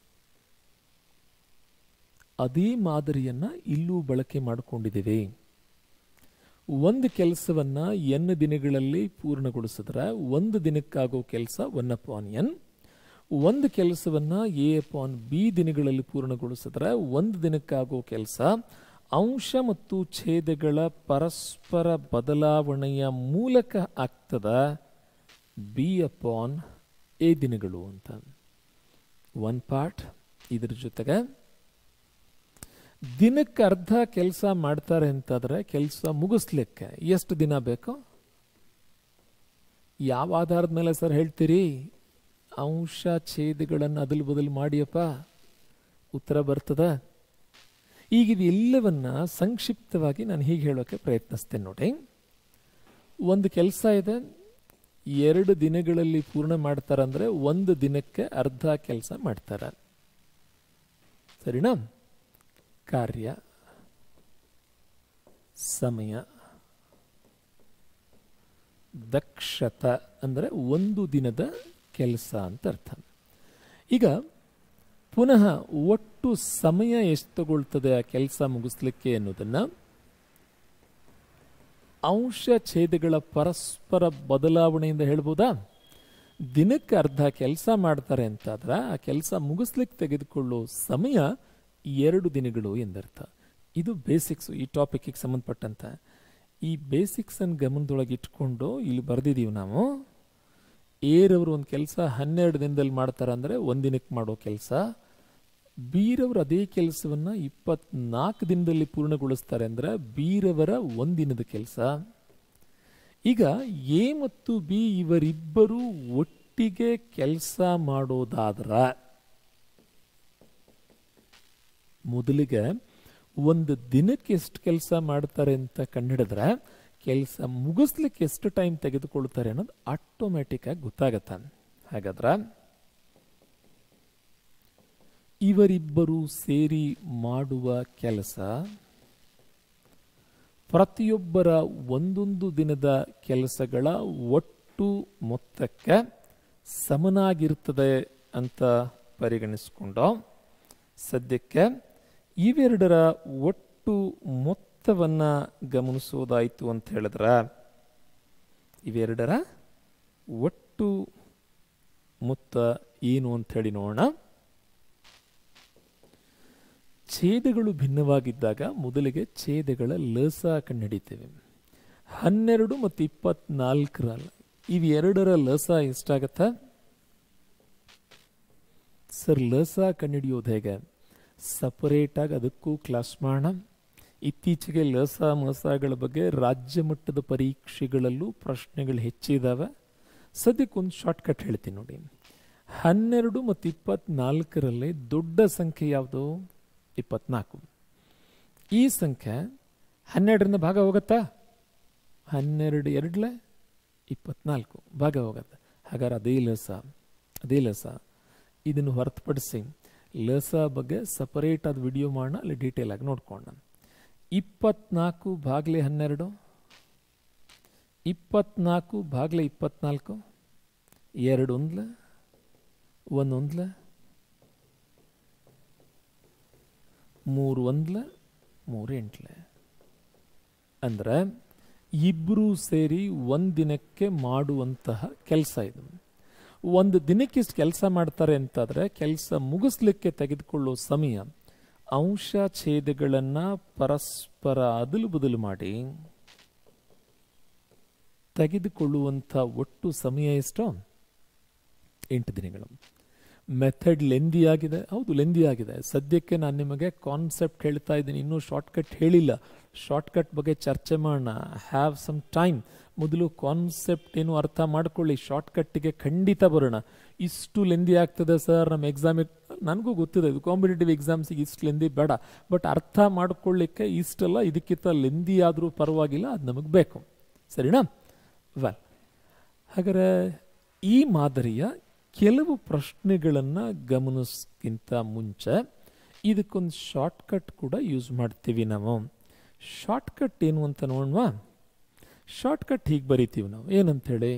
ಅದೇ ಮಾದರಿಯನ್ನ ಇಲ್ಲೂ ಬಳಕೆ ಮಾಡಿಕೊಂಡಿದ್ದೇವೆ ಒಂದು ಕೆಲಸವನ್ನ ಎನ್ ದಿನಗಳಲ್ಲಿ ಪೂರ್ಣಗೊಳಿಸಿದ್ರೆ ಒಂದು ದಿನಕ್ಕಾಗೋ ಕೆಲಸ ಒನ್ ಅಪಾನ್ ಎನ್ ಒಂದು ಕೆಲಸವನ್ನ ಎ ಅಪಾನ್ ಬಿ ದಿನಗಳಲ್ಲಿ ಪೂರ್ಣಗೊಳಿಸಿದ್ರೆ ಒಂದು ದಿನಕ್ಕಾಗೋ ಕೆಲಸ ಅಂಶ ಮತ್ತು ಛೇದಗಳ ಪರಸ್ಪರ ಬದಲಾವಣೆಯ ಮೂಲಕ ಆಗ್ತದ ಬಿ ಅಪಾನ್ ಎ ದಿನಗಳು ಅಂತ ಒನ್ ಪಾರ್ಟ್ ಇದ್ರ ಜೊತೆಗೆ ದಿನಕ್ಕೆ ಅರ್ಧ ಕೆಲಸ ಮಾಡ್ತಾರೆ ಅಂತಾದ್ರೆ ಕೆಲಸ ಮುಗಿಸ್ಲಿಕ್ಕೆ ಎಷ್ಟು ದಿನ ಬೇಕು ಯಾವ ಆಧಾರದ ಮೇಲೆ ಸರ್ ಹೇಳ್ತೀರಿ ಅಂಶ ಛೇದಗಳನ್ನು ಅದಲು ಬದಲು ಮಾಡಿಯಪ್ಪ ಉತ್ತರ ಬರ್ತದ ಈಗ ಇದೆಲ್ಲವನ್ನ ಸಂಕ್ಷಿಪ್ತವಾಗಿ ನಾನು ಹೀಗೆ ಹೇಳೋಕೆ ಪ್ರಯತ್ನಿಸ್ತೇನೆ ನೋಡಿ ಒಂದು ಕೆಲಸ ಇದೆ ಎರಡು ದಿನಗಳಲ್ಲಿ ಪೂರ್ಣ ಮಾಡ್ತಾರಂದ್ರೆ ಒಂದು ದಿನಕ್ಕೆ ಅರ್ಧ ಕೆಲಸ ಮಾಡ್ತಾರೆ ಸರಿನಾ ಕಾರ್ಯ ಸಮಯ ದಕ್ಷತ ಅಂದರೆ ಒಂದು ದಿನದ ಕೆಲಸ ಅಂತ ಅರ್ಥ ಈಗ ಪುನಃ ಒಟ್ಟು ಸಮಯ ಎಷ್ಟು ತಗೊಳ್ತದೆ ಆ ಕೆಲಸ ಮುಗಿಸ್ಲಿಕ್ಕೆ ಅನ್ನೋದನ್ನ ಅಂಶ ಛೇದಗಳ ಪರಸ್ಪರ ಬದಲಾವಣೆಯಿಂದ ಹೇಳ್ಬೋದಾ ದಿನಕ್ಕೆ ಅರ್ಧ ಕೆಲಸ ಮಾಡ್ತಾರೆ ಅಂತಾದ್ರೆ ಆ ಕೆಲಸ ಮುಗಿಸ್ಲಿಕ್ಕೆ ತೆಗೆದುಕೊಳ್ಳೋ ಸಮಯ ಎರಡು ದಿನಗಳು ಎಂದರ್ಥ ಇದು ಬೇಸಿಕ್ಸ್ ಈ ಟಾಪಿಕ್ಗೆ ಸಂಬಂಧಪಟ್ಟಂತ ಈ ಬೇಸಿಕ್ಸ್ ಅನ್ನು ಗಮನದೊಳಗೆ ಇಟ್ಕೊಂಡು ಇಲ್ಲಿ ಬರೆದಿದ್ದೀವಿ ನಾವು ಏರವರು ಒಂದು ಕೆಲಸ ಹನ್ನೆರಡು ದಿನದಲ್ಲಿ ಮಾಡ್ತಾರೆ ಅಂದರೆ ಒಂದಿನಕ್ಕೆ ಮಾಡೋ ಕೆಲಸ ಬೀರವರು ಅದೇ ಕೆಲಸವನ್ನ ಇಪ್ಪತ್ನಾಲ್ಕು ದಿನದಲ್ಲಿ ಪೂರ್ಣಗೊಳಿಸ್ತಾರೆ ಅಂದ್ರೆ ಬೀರವರ ಒಂದಿನದ ಕೆಲಸ ಈಗ ಎ ಮತ್ತು ಬಿ ಇವರಿಬ್ಬರು ಒಟ್ಟಿಗೆ ಕೆಲಸ ಮಾಡೋದಾದ್ರ ಮೊದಲಿಗೆ ಒಂದು ದಿನಕ್ಕೆ ಎಷ್ಟು ಕೆಲಸ ಮಾಡ್ತಾರೆ ಅಂತ ಕಂಡುಹಿಡಿದ್ರೆ ಕೆಲಸ ಮುಗಿಸ್ಲಿಕ್ಕೆ ಎಷ್ಟು ಟೈಮ್ ತೆಗೆದುಕೊಳ್ತಾರೆ ಅನ್ನೋದು ಆಟೋಮ್ಯಾಟಿಕ್ ಆಗಿ ಗೊತ್ತಾಗತ್ತ ಹಾಗಾದ್ರೆ ಇವರಿಬ್ಬರು ಸೇರಿ ಮಾಡುವ ಕೆಲಸ ಪ್ರತಿಯೊಬ್ಬರ ಒಂದೊಂದು ದಿನದ ಕೆಲಸಗಳ ಒಟ್ಟು ಮೊತ್ತಕ್ಕೆ ಸಮನಾಗಿರ್ತದೆ ಅಂತ ಪರಿಗಣಿಸಿಕೊಂಡು ಸದ್ಯಕ್ಕೆ ಇವೆರಡರ ಒಟ್ಟು ಮೊತ್ತವನ್ನ ಗಮನಿಸೋದಾಯಿತು ಅಂತ ಹೇಳಿದ್ರ ಇವೆರಡರ ಒಟ್ಟು ಮೊತ್ತ ಏನು ಅಂತ ಹೇಳಿ ನೋಡೋಣ ಛೇದಗಳು ಭಿನ್ನವಾಗಿದ್ದಾಗ ಮೊದಲಿಗೆ ಛೇದಗಳ ಲಸ ಕಂಡುಹಿಡಿತೇವೆ ಹನ್ನೆರಡು ಮತ್ತು ಇಪ್ಪತ್ನಾಲ್ಕರಲ್ಲ ಇವೆರಡರ ಲಸ ಎಷ್ಟಾಗತ್ತ ಸರ್ ಲಸ ಕಂಡುಹಿಡಿಯೋದು ಹೇಗೆ ಸಪರೇಟ್ ಆಗಿ ಅದಕ್ಕೂ ಕ್ಲಾಸ್ ಮಾಡೋಣ ಇತ್ತೀಚೆಗೆ ಲಸ ಮಸಗಳ ಬಗ್ಗೆ ರಾಜ್ಯ ಮಟ್ಟದ ಪರೀಕ್ಷೆಗಳಲ್ಲೂ ಪ್ರಶ್ನೆಗಳು ಹೆಚ್ಚಿದಾವೆ ಸದ್ಯಕ್ಕೆ ಒಂದು ಶಾರ್ಟ್ ಕಟ್ ಹೇಳ್ತೀನಿ ನೋಡಿ ಹನ್ನೆರಡು ಮತ್ತು ಇಪ್ಪತ್ನಾಲ್ಕರಲ್ಲಿ ದೊಡ್ಡ ಸಂಖ್ಯೆ ಯಾವುದು ಇಪ್ಪತ್ನಾಲ್ಕು ಈ ಸಂಖ್ಯೆ ಹನ್ನೆರಡರಿಂದ ಭಾಗ ಹೋಗುತ್ತಾ ಹನ್ನೆರಡು ಎರಡ್ಲೆ ಇಪ್ಪತ್ನಾಲ್ಕು ಭಾಗ ಹೋಗುತ್ತೆ ಹಾಗಾದ್ರೆ ಅದೇ ಲಸ ಅದೇ ಲಸ ಇದನ್ನು ಹೊರತುಪಡಿಸಿ ಲಸ ಬಗ್ಗೆ ಸಪರೇಟ್ ಆದ ವಿಡಿಯೋ ಮಾಡೋಣ ಅಲ್ಲಿ ಡೀಟೇಲ್ ಆಗಿ ನೋಡ್ಕೊಂಡ ಇಪ್ಪತ್ನಾಲ್ಕು ಭಾಗ್ಲೆ ಹನ್ನೆರಡು ಇಪ್ಪತ್ನಾಲ್ಕು ಭಾಗ್ಲೆ ಇಪ್ಪತ್ನಾಲ್ಕು ಎರಡು ಒಂದ್ಲ ಒಂದು ಒಂದ್ಲ ಮೂರು ಒಂದ್ಲ ಮೂರು ಎಂಟ್ಲೆ ಅಂದ್ರೆ ಇಬ್ಬರು ಸೇರಿ ಒಂದು ದಿನಕ್ಕೆ ಮಾಡುವಂತಹ ಕೆಲಸ ಇದು ಒಂದು ದಿನಕ್ಕೆ ಇಷ್ಟು ಕೆಲಸ ಮಾಡ್ತಾರೆ ಅಂತಾದ್ರೆ ಕೆಲಸ ಮುಗಿಸ್ಲಿಕ್ಕೆ ತೆಗೆದುಕೊಳ್ಳೋ ಸಮಯ ಅಂಶ ಛೇದಗಳನ್ನ ಪರಸ್ಪರ ಅದಲು ಬದಲು ಮಾಡಿ ತೆಗೆದುಕೊಳ್ಳುವಂಥ ಒಟ್ಟು ಸಮಯ ಎಷ್ಟೋ ಎಂಟು ದಿನಗಳು ಮೆಥಡ್ ಲೆಂದಿ ಆಗಿದೆ ಹೌದು ಲೆಂದಿ ಆಗಿದೆ ಸದ್ಯಕ್ಕೆ ನಾನು ನಿಮಗೆ ಕಾನ್ಸೆಪ್ಟ್ ಹೇಳ್ತಾ ಇದ್ದೀನಿ ಇನ್ನೂ ಶಾರ್ಟ್ಕಟ್ ಹೇಳಿಲ್ಲ ಶಾರ್ಟ್ಕಟ್ ಬಗ್ಗೆ ಚರ್ಚೆ ಮಾಡೋಣ ಹ್ಯಾವ್ ಸಮ್ ಟೈಮ್ ಮೊದಲು ಕಾನ್ಸೆಪ್ಟ್ ಏನು ಅರ್ಥ ಮಾಡ್ಕೊಳ್ಳಿ ಶಾರ್ಟ್ಕಟ್ಟಿಗೆ ಖಂಡಿತ ಬರೋಣ ಇಷ್ಟು ಲೆಂದಿ ಆಗ್ತದೆ ಸರ್ ನಮ್ಮ ಎಕ್ಸಾಮಿಗೆ ನನಗೂ ಗೊತ್ತಿದೆ ಇದು ಕಾಂಪಿಟೇಟಿವ್ ಎಕ್ಸಾಮ್ಸಿಗೆ ಇಷ್ಟು ಲೆಂದಿ ಬೇಡ ಬಟ್ ಅರ್ಥ ಮಾಡ್ಕೊಳ್ಳಿಕ್ಕೆ ಇಷ್ಟೆಲ್ಲ ಇದಕ್ಕಿಂತ ಲೆಂದಿ ಆದರೂ ಪರವಾಗಿಲ್ಲ ಅದು ನಮಗೆ ಬೇಕು ಸರಿನಾ ವೆಲ್ ಹಾಗಾದ್ರೆ ಈ ಮಾದರಿಯ ಕೆಲವು ಪ್ರಶ್ನೆಗಳನ್ನು ಗಮನಿಸ್ಕಿಂತ ಮುಂಚೆ ಇದಕ್ಕೊಂದು ಶಾರ್ಟ್ಕಟ್ ಕೂಡ ಯೂಸ್ ಮಾಡ್ತೀವಿ ನಾವು ಶಾರ್ಟ್ಕಟ್ ಏನು ಅಂತ ನೋಡುವ ಶಾರ್ಟ್ಕಟ್ ಹೀಗೆ ಬರಿತೀವಿ ನಾವು ಏನಂತೇಳಿ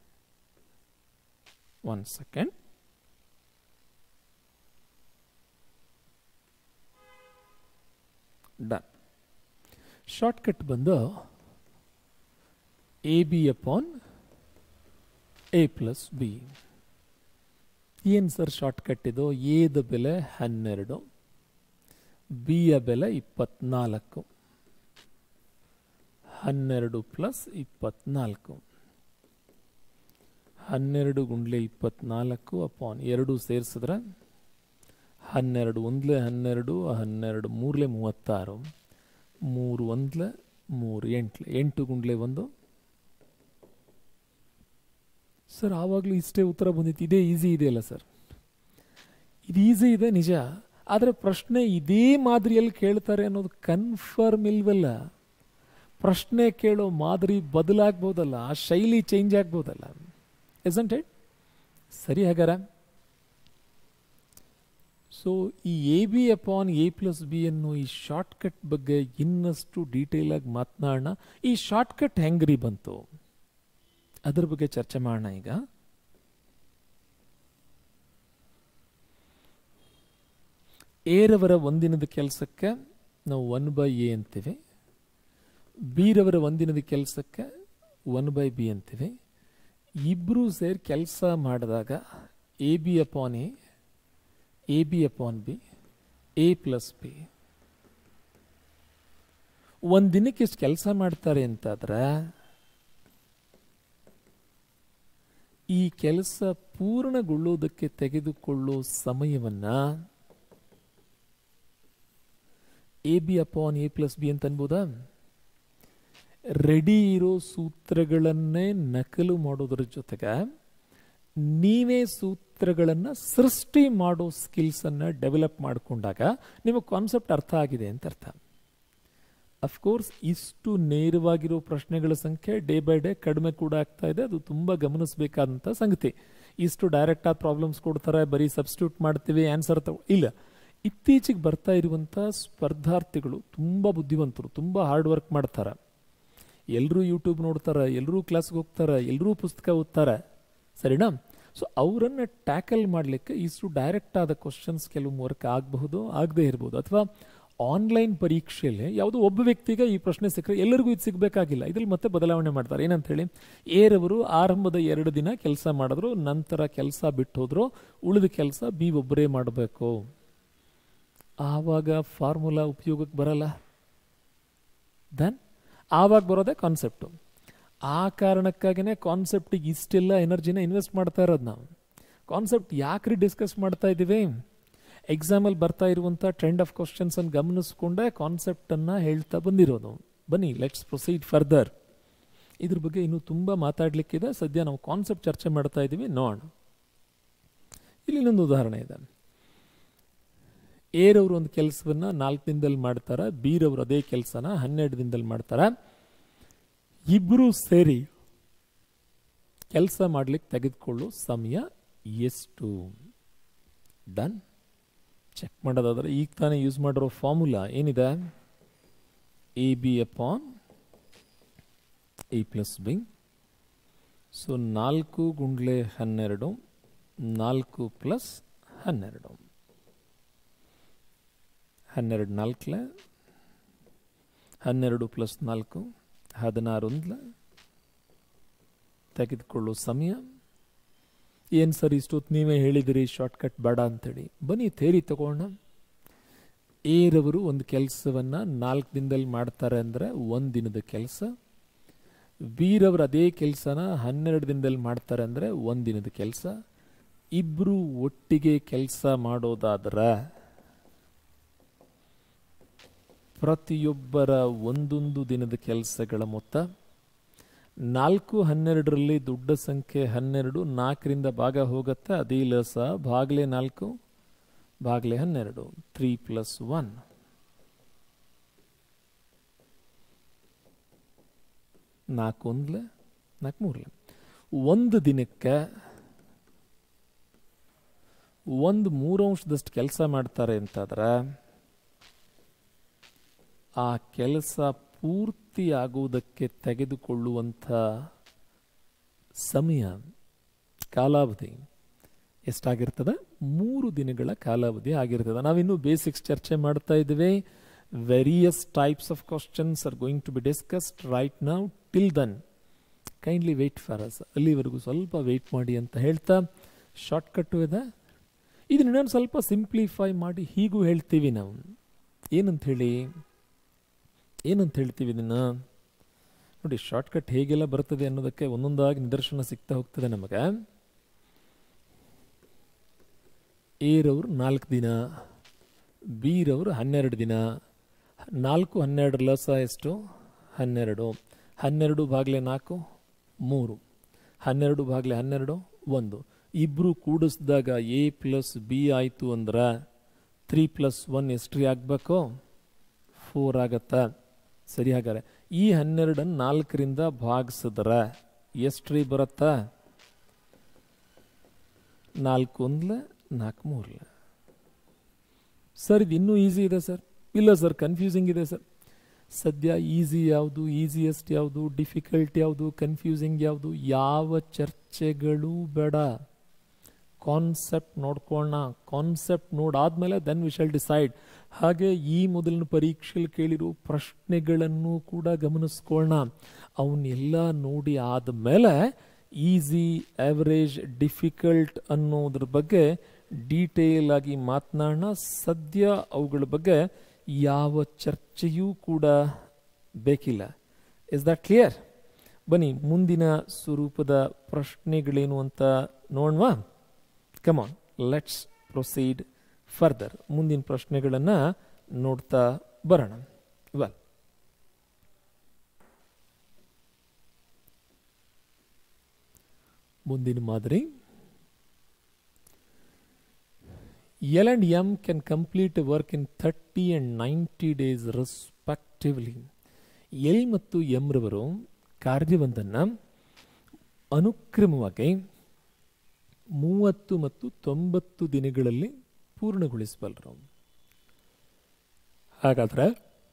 ಒನ್ ಸೆಕೆಂಡ್ ಡನ್ ಶಾರ್ಟ್ಕಟ್ ಬಂದು A B upon A plus B ಏನು ಸರ್ ಶಾರ್ಟ್ಕಟ್ ಇದು ಎದ ಬೆಲೆ ಹನ್ನೆರಡು ಬಿಯ ಬೆಲೆ ಇಪ್ಪತ್ನಾಲ್ಕು ಹನ್ನೆರಡು ಪ್ಲಸ್ ಇಪ್ಪತ್ನಾಲ್ಕು ಹನ್ನೆರಡು ಗುಂಡ್ಲೆ ಇಪ್ಪತ್ನಾಲ್ಕು ಅಪಾನ್ ಎರಡು ಸೇರಿಸಿದ್ರೆ ಹನ್ನೆರಡು ಒಂದ್ಲೆ ಹನ್ನೆರಡು ಹನ್ನೆರಡು ಮೂರ್ಲೆ ಮೂವತ್ತಾರು ಮೂರು ಒಂದ್ಲೆ ಮೂರು ಎಂಟ್ಲೆ ಎಂಟು ಗುಂಡ್ಲೆ ಒಂದು ಸರ್ ಆವಾಗಲೂ ಇಷ್ಟೇ ಉತ್ತರ ಬಂದಿತ್ತು ಇದೇ ಈಸಿ ಇದೆಯಲ್ಲ ಸರ್ ಇದು ಈಸಿ ಇದೆ ನಿಜ ಆದರೆ ಪ್ರಶ್ನೆ ಇದೇ ಮಾದರಿಯಲ್ಲಿ ಕೇಳ್ತಾರೆ ಅನ್ನೋದು ಕನ್ಫರ್ಮ್ ಇಲ್ವಲ್ಲ ಪ್ರಶ್ನೆ ಕೇಳೋ ಮಾದರಿ ಬದಲಾಗ್ಬೋದಲ್ಲ ಆ ಶೈಲಿ ಚೇಂಜ್ ಆಗ್ಬೋದಲ್ಲ ಎಸಂಟ್ ಇಟ್ ಸರಿ ಹಾಗಾರ ಸೊ ಈ A B upon A plus B ಅನ್ನೋ ಈ ಶಾರ್ಟ್ಕಟ್ ಬಗ್ಗೆ ಇನ್ನಷ್ಟು ಡೀಟೇಲ್ ಆಗಿ ಮಾತನಾಡೋಣ ಈ ಶಾರ್ಟ್ಕಟ್ ಹೆಂಗ್ರಿ ಬಂತು ಅದ್ರ ಬಗ್ಗೆ ಚರ್ಚೆ ಮಾಡೋಣ ಈಗ ಎರವರ ಒಂದಿನದ ಕೆಲಸಕ್ಕೆ ನಾವು ಒನ್ ಬೈ ಎ ಅಂತೀವಿ ಬಿರವರ ಒಂದಿನದ ಕೆಲಸಕ್ಕೆ ಒನ್ ಬೈ ಬಿ ಅಂತೀವಿ ಇಬ್ಬರೂ ಸೇರಿ ಕೆಲಸ ಮಾಡಿದಾಗ A B upon A A B upon B A plus B ಒಂದು ದಿನಕ್ಕೆ ಎಷ್ಟು ಕೆಲಸ ಮಾಡ್ತಾರೆ ಅಂತಾದ್ರೆ ಈ ಕೆಲಸ ಪೂರ್ಣಗೊಳ್ಳುವುದಕ್ಕೆ ತೆಗೆದುಕೊಳ್ಳೋ ಸಮಯವನ್ನ A B upon A plus B ಅಂತ ಅನ್ಬೋದಾ ರೆಡಿ ಇರೋ ಸೂತ್ರಗಳನ್ನೇ ನಕಲು ಮಾಡೋದ್ರ ಜೊತೆಗೆ ನೀವೇ ಸೂತ್ರಗಳನ್ನು ಸೃಷ್ಟಿ ಮಾಡೋ ಸ್ಕಿಲ್ಸ್ ಅನ್ನ ಡೆವಲಪ್ ಮಾಡಿಕೊಂಡಾಗ ನಿಮಗೆ ಕಾನ್ಸೆಪ್ಟ್ ಅರ್ಥ ಆಗಿದೆ ಅಂತ ಅರ್ಥ ಅಫ್ಕೋರ್ಸ್ ಇಷ್ಟು ನೇರವಾಗಿರೋ ಪ್ರಶ್ನೆಗಳ ಸಂಖ್ಯೆ ಡೇ ಬೈ ಡೇ ಕಡಿಮೆ ಕೂಡ ಆಗ್ತಾ ಇದೆ ಅದು ತುಂಬ ಗಮನಿಸಬೇಕಾದಂಥ ಸಂಗತಿ ಇಷ್ಟು ಡೈರೆಕ್ಟ್ ಆದ ಪ್ರಾಬ್ಲಮ್ಸ್ ಕೊಡ್ತಾರೆ ಬರೀ ಸಬ್ಸ್ಟಿಟ್ಯೂಟ್ ಮಾಡ್ತೀವಿ ಆನ್ಸರ್ ತಗೋ ಇಲ್ಲ ಇತ್ತೀಚೆಗೆ ಬರ್ತಾ ಇರುವಂಥ ಸ್ಪರ್ಧಾರ್ಥಿಗಳು ತುಂಬ ಬುದ್ಧಿವಂತರು ತುಂಬ ಹಾರ್ಡ್ ವರ್ಕ್ ಮಾಡ್ತಾರೆ ಎಲ್ಲರೂ ಯೂಟ್ಯೂಬ್ ನೋಡ್ತಾರೆ ಎಲ್ಲರೂ ಕ್ಲಾಸ್ಗೆ ಹೋಗ್ತಾರೆ ಎಲ್ಲರೂ ಪುಸ್ತಕ ಓದ್ತಾರೆ ಸರಿನಾ ಸೊ ಅವರನ್ನು ಟ್ಯಾಕಲ್ ಮಾಡಲಿಕ್ಕೆ ಇಷ್ಟು ಡೈರೆಕ್ಟ್ ಆದ ಕ್ವಶನ್ಸ್ ಕೆಲವು ವರ್ಕ್ ಆಗಬಹುದು ಆಗದೆ ಇರ್ಬೋದು ಅಥವಾ ಆನ್ಲೈನ್ ಪರೀಕ್ಷೆಯಲ್ಲಿ ಯಾವುದೋ ಒಬ್ಬ ವ್ಯಕ್ತಿಗೆ ಈ ಪ್ರಶ್ನೆ ಸಿಕ್ಕರೆ ಎಲ್ಲರಿಗೂ ಇದು ಸಿಗಬೇಕಾಗಿಲ್ಲ ಇದ್ರಲ್ಲಿ ಮತ್ತೆ ಬದಲಾವಣೆ ಮಾಡ್ತಾರೆ ಏನಂತ ಹೇಳಿ ಏರವರು ಆರಂಭದ ಎರಡು ದಿನ ಕೆಲಸ ಮಾಡಿದ್ರು ನಂತರ ಕೆಲಸ ಬಿಟ್ಟು ಹೋದ್ರು ಉಳಿದ ಕೆಲಸ ಬಿ ಒಬ್ಬರೇ ಮಾಡಬೇಕು ಆವಾಗ ಫಾರ್ಮುಲಾ ಉಪಯೋಗಕ್ಕೆ ಬರಲ್ಲ ದೆನ್ ಆವಾಗ ಬರೋದೇ ಕಾನ್ಸೆಪ್ಟು ಆ ಕಾರಣಕ್ಕಾಗಿನೇ ಕಾನ್ಸೆಪ್ಟಿಗೆ ಇಷ್ಟೆಲ್ಲ ಎನರ್ಜಿನ ಇನ್ವೆಸ್ಟ್ ಮಾಡ್ತಾ ಇರೋದು ನಾವು ಕಾನ್ಸೆಪ್ಟ್ ಯಾಕ್ರಿ ಡಿಸ್ಕಸ್ ಮಾಡ್ತಾ ಇದ್ದೀವಿ ಎಕ್ಸಾಮಲ್ಲಿ ಬರ್ತಾ ಇರುವಂಥ ಟ್ರೆಂಡ್ ಆಫ್ ಕ್ವಶನ್ಸ್ ಅನ್ನು ಗಮನಿಸ್ಕೊಂಡೆ ಕಾನ್ಸೆಪ್ಟನ್ನು ಹೇಳ್ತಾ ಬಂದಿರೋದು ಬನ್ನಿ ಲೆಟ್ಸ್ ಪ್ರೊಸೀಡ್ ಫರ್ದರ್ ಇದ್ರ ಬಗ್ಗೆ ಇನ್ನೂ ತುಂಬ ಮಾತಾಡಲಿಕ್ಕಿದೆ ಸದ್ಯ ನಾವು ಕಾನ್ಸೆಪ್ಟ್ ಚರ್ಚೆ ಮಾಡ್ತಾ ಇದ್ದೀವಿ ನೋಡೋಣ ಇಲ್ಲಿ ಇನ್ನೊಂದು ಉದಾಹರಣೆ ಇದೆ ಎರವರು ಒಂದು ಕೆಲಸವನ್ನ ನಾಲ್ಕು ದಿನದಲ್ಲಿ ಮಾಡ್ತಾರ ಬೀರವರು ಅದೇ ಕೆಲಸನ ಹನ್ನೆರಡು ದಿನದಲ್ಲಿ ಮಾಡ್ತಾರ ಇಬ್ರು ಸೇರಿ ಕೆಲಸ ಮಾಡ್ಲಿಕ್ಕೆ ತೆಗೆದುಕೊಳ್ಳೋ ಸಮಯ ಎಷ್ಟು ಡನ್ ಚೆಕ್ ಮಾಡೋದಾದ್ರೆ ಈಗ ತಾನೇ ಯೂಸ್ ಮಾಡಿರೋ ಫಾರ್ಮುಲಾ ಏನಿದೆ A B upon A plus B so ನಾಲ್ಕು ಗುಂಡ್ಲೆ ಹನ್ನೆರಡು ನಾಲ್ಕು ಪ್ಲಸ್ ಹನ್ನೆರಡು ಹನ್ನೆರಡು ನಾಲ್ಕಲೆ ಹನ್ನೆರಡು ಪ್ಲಸ್ ನಾಲ್ಕು ಹದಿನಾರೊಂದ್ಲೆ ತೆಗೆದುಕೊಳ್ಳೋ ಸಮಯ ಏನು ಸರ್ ಇಷ್ಟೊತ್ತು ನೀವೇ ಹೇಳಿದಿರಿ ಶಾರ್ಟ್ಕಟ್ ಬೇಡ ಅಂತೇಳಿ ಬನ್ನಿ ಥೇರಿ ತಗೋಣ ಏರವರು ಒಂದು ಕೆಲಸವನ್ನ ನಾಲ್ಕು ದಿನದಲ್ಲಿ ಮಾಡ್ತಾರೆ ಅಂದರೆ ಒಂದು ದಿನದ ಕೆಲಸ ಬೀರವರು ಅದೇ ಕೆಲಸನ ಹನ್ನೆರಡು ದಿನದಲ್ಲಿ ಮಾಡ್ತಾರೆ ಅಂದರೆ ಒಂದು ದಿನದ ಕೆಲಸ ಇಬ್ಬರು ಒಟ್ಟಿಗೆ ಕೆಲಸ ಮಾಡೋದಾದ್ರೆ ಪ್ರತಿಯೊಬ್ಬರ ಒಂದೊಂದು ದಿನದ ಕೆಲಸಗಳ ಮೊತ್ತ ನಾಲ್ಕು ಹನ್ನೆರಡರಲ್ಲಿ ದೊಡ್ಡ ಸಂಖ್ಯೆ ಹನ್ನೆರಡು ನಾಲ್ಕರಿಂದ ಭಾಗ ಹೋಗುತ್ತೆ ಅದೇ ಲಸ ಭಾಗಲೆ ನಾಲ್ಕು ಭಾಗಲೆ ಹನ್ನೆರಡು ತ್ರೀ ಪ್ಲಸ್ ಒನ್ ನಾಲ್ಕು ಒಂದ್ಲೆ ನಾಲ್ಕು ಮೂರ್ಲೆ ಒಂದು ದಿನಕ್ಕೆ ಒಂದು ಮೂರಂಶದಷ್ಟು ಕೆಲಸ ಮಾಡ್ತಾರೆ ಅಂತಾದ್ರೆ ಆ ಕೆಲಸ ಪೂರ್ತಿ ಆಗುವುದಕ್ಕೆ ತೆಗೆದುಕೊಳ್ಳುವಂಥ ಸಮಯ ಕಾಲಾವಧಿ ಎಷ್ಟಾಗಿರ್ತದೆ ಮೂರು ದಿನಗಳ ಕಾಲಾವಧಿ ಆಗಿರ್ತದೆ ನಾವಿನ್ನು ಬೇಸಿಕ್ಸ್ ಚರ್ಚೆ ಮಾಡ್ತಾ ಇದ್ದೇವೆ various types of questions are going to be discussed right now till then kindly wait for us ಅಲ್ಲಿವರೆಗೂ ಸ್ವಲ್ಪ ವೆಯ್ಟ್ ಮಾಡಿ ಅಂತ ಹೇಳ್ತಾ ಶಾರ್ಟ್ ಕಟ್ಟು ಇದೆ ಇದನ್ನ ಇನ್ನೊಂದು ಸ್ವಲ್ಪ ಸಿಂಪ್ಲಿಫೈ ಮಾಡಿ ಹೀಗೂ ಹೇಳ್ತೀವಿ ನಾವು ಏನಂತ ಹೇಳಿ ಏನಂತ ಹೇಳ್ತೀವಿ ಇದನ್ನ ನೋಡಿ ಶಾರ್ಟ್ಕಟ್ ಹೇಗೆಲ್ಲ ಬರ್ತದೆ ಅನ್ನೋದಕ್ಕೆ ಒಂದೊಂದಾಗಿ ನಿದರ್ಶನ ಸಿಗ್ತಾ ಹೋಗ್ತದೆ ನಮಗೆ ಏರವರು ನಾಲ್ಕು ದಿನ ಬೀರವರು ಹನ್ನೆರಡು ದಿನ ನಾಲ್ಕು ಹನ್ನೆರಡು ಲಸ ಎಷ್ಟು ಹನ್ನೆರಡು ಹನ್ನೆರಡು ಭಾಗಲೆ ನಾಲ್ಕು ಮೂರು ಹನ್ನೆರಡು ಭಾಗಲೆ ಹನ್ನೆರಡು ಒಂದು ಇಬ್ಬರು ಕೂಡಿಸಿದಾಗ ಎ ಪ್ಲಸ್ ಬಿ ಆಯಿತು ಅಂದ್ರೆ ತ್ರೀ ಪ್ಲಸ್ ಒನ್ ಎಷ್ಟ್ರಿ ಆಗಬೇಕು ಫೋರ್ ಆಗತ್ತಾ ಸರಿ ಹಾಗಾದ್ರೆ ಈ ಹನ್ನೆರಡನ್ನು ನಾಲ್ಕರಿಂದ ಭಾಗಿಸಿದ್ರೆ ಎಷ್ಟ್ರಿ ಬರುತ್ತಾ ನಾಲ್ಕು ಒಂದ್ಲೆ ನಾಲ್ಕು ಮೂರ್ಲೆ ಸರ್ ಇದು ಇನ್ನೂ ಈಸಿ ಇದೆ ಸರ್ ಇಲ್ಲ ಸರ್ ಕನ್ಫ್ಯೂಸಿಂಗ್ ಇದೆ ಸರ್ ಸದ್ಯ ಈಸಿ ಯಾವುದು ಈಸಿಯೆಸ್ಟ್ ಯಾವುದು ಡಿಫಿಕಲ್ಟ್ ಯಾವುದು ಕನ್ಫ್ಯೂಸಿಂಗ್ ಯಾವುದು ಯಾವ ಚರ್ಚೆಗಳು ಬೇಡ ಕಾನ್ಸೆಪ್ಟ್ ನೋಡ್ಕೊಳ್ಳೋಣ ಕಾನ್ಸೆಪ್ಟ್ ನೋಡಾದ್ಮೇಲೆ ದೆನ್ ವಿ ಶಲ್ ಡಿಸೈಡ್ ಹಾಗೆ ಈ ಮೊದಲಿನ ಪರೀಕ್ಷೆಯಲ್ಲಿ ಕೇಳಿರೋ ಪ್ರಶ್ನೆಗಳನ್ನು ಕೂಡ ಗಮನಿಸ್ಕೊಳ್ಳೋಣ ಅವನ್ನೆಲ್ಲ ನೋಡಿ ಆದಮೇಲೆ ಈಸಿ ಆವರೇಜ್ ಡಿಫಿಕಲ್ಟ್ ಅನ್ನೋದ್ರ ಬಗ್ಗೆ ಡೀಟೇಲ್ ಆಗಿ ಮಾತನಾಡೋಣ ಸದ್ಯ ಅವುಗಳ ಬಗ್ಗೆ ಯಾವ ಚರ್ಚೆಯೂ ಕೂಡ ಬೇಕಿಲ್ಲ ಇಸ್ ದಟ್ ಕ್ಲಿಯರ್ ಬನ್ನಿ ಮುಂದಿನ ಸ್ವರೂಪದ ಪ್ರಶ್ನೆಗಳೇನು ಅಂತ ನೋಡುವ ಕಮಾನ್ ಲೆಟ್ಸ್ ಪ್ರೊಸೀಡ್ ಫರ್ದರ್ ಮುಂದಿನ ಪ್ರಶ್ನೆಗಳನ್ನು ನೋಡ್ತಾ ಬರೋಣ ವೆಲ್ ಮುಂದಿನ ಮಾದರಿ L and M can complete a work in 30 and 90 days respectively. L ಮತ್ತು ಎಂ ರವರು ಕಾರ್ಯವೊಂದನ್ನು ಅನುಕ್ರಮವಾಗಿ ಮೂವತ್ತು ಮತ್ತು ತೊಂಬತ್ತು ದಿನಗಳಲ್ಲಿ ಪೂರ್ಣಗೊಳಿಸಬಲ್ಲರು ಹಾಗಾದ್ರೆ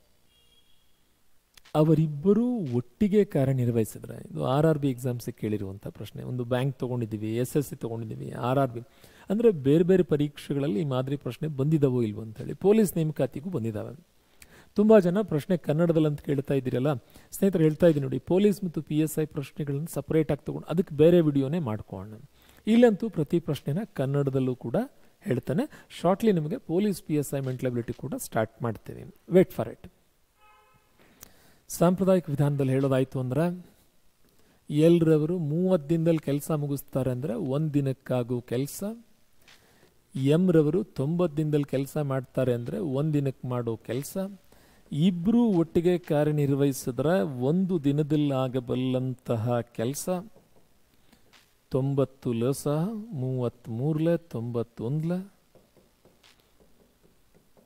ಅವರಿಬ್ಬರೂ ಒಟ್ಟಿಗೆ ಕಾರ್ಯನಿರ್ವಹಿಸಿದ್ರೆ ಇದು ಆರ್ ಆರ್ ಬಿ ಎಕ್ಸಾಮ್ಸಿಗೆ ಕೇಳಿರುವಂಥ ಪ್ರಶ್ನೆ ಒಂದು ಬ್ಯಾಂಕ್ ತೊಗೊಂಡಿದ್ದೀವಿ ಎಸ್ ಎಸ್ ಸಿ ತೊಗೊಂಡಿದ್ದೀವಿ ಆರ್ ಆರ್ ಬಿ ಅಂದರೆ ಬೇರೆ ಬೇರೆ ಪರೀಕ್ಷೆಗಳಲ್ಲಿ ಈ ಮಾದರಿ ಪ್ರಶ್ನೆ ಬಂದಿದ್ದಾವೋ ಇಲ್ವೋ ಅಂತೇಳಿ ಪೊಲೀಸ್ ನೇಮಕಾತಿಗೂ ಬಂದಿದ್ದಾವೆ ತುಂಬ ಜನ ಪ್ರಶ್ನೆ ಕನ್ನಡದಲ್ಲಿ ಅಂತ ಕೇಳ್ತಾ ಇದ್ದೀರಲ್ಲ ಸ್ನೇಹಿತರು ಹೇಳ್ತಾ ಇದ್ದೀನಿ ನೋಡಿ ಪೊಲೀಸ್ ಮತ್ತು ಪಿ ಎಸ್ ಐ ಪ್ರಶ್ನೆಗಳನ್ನು ಸಪರೇಟಾಗಿ ತೊಗೊಂಡು ಅದಕ್ಕೆ ಬೇರೆ ವಿಡಿಯೋನೇ ಮಾಡ್ಕೊಳ್ಳೋಣ ಇಲ್ಲಂತೂ ಪ್ರತಿ ಪ್ರಶ್ನೆನ ಕನ್ನಡದಲ್ಲೂ ಕೂಡ ಹೇಳ್ತಾನೆ ಶಾರ್ಟ್ಲಿ ನಿಮಗೆ police P S I mental ability ಕೂಡ ಸ್ಟಾರ್ಟ್ ಮಾಡ್ತೀವಿ ವೇಟ್ ಫಾರ್ ಇಟ್ ಸಾಂಪ್ರದಾಯಿಕ ವಿಧಾನದಲ್ಲಿ ಹೇಳೋದಾಯ್ತು ಅಂದ್ರೆ ಎಲ್ರವರು ಮೂವತ್ತು ದಿನದಲ್ಲಿ ಕೆಲಸ ಮುಗಿಸ್ತಾರೆ ಅಂದರೆ ಒಂದು ದಿನಕ್ಕಾಗೋ ಕೆಲಸ ಎಂ ರವರು ತೊಂಬತ್ತು ದಿನದಲ್ಲಿ ಕೆಲಸ ಮಾಡ್ತಾರೆ ಅಂದರೆ ಒಂದು ದಿನಕ್ಕೆ ಮಾಡೋ ಕೆಲಸ ಇಬ್ಬರು ಒಟ್ಟಿಗೆ ಕಾರ್ಯನಿರ್ವಹಿಸಿದ್ರೆ ಒಂದು ದಿನದಲ್ಲಿ ಆಗಬಲ್ಲಂತಹ ಕೆಲಸ ತೊಂಬತ್ತು ಲಸ ಮೂವತ್ತ್ಮೂರ್ಲೆ ತೊಂಬತ್ತೊಂದ್ಲೆ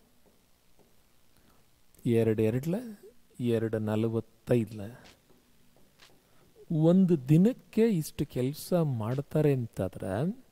ಎರಡು ಎರಡ್ಲೆ ಎರಡು ನಲವತ್ತೈದ್ಲೆ ಒಂದು ದಿನಕ್ಕೆ ಇಷ್ಟು ಕೆಲಸ ಮಾಡ್ತಾರೆ ಅಂತಾದ್ರೆ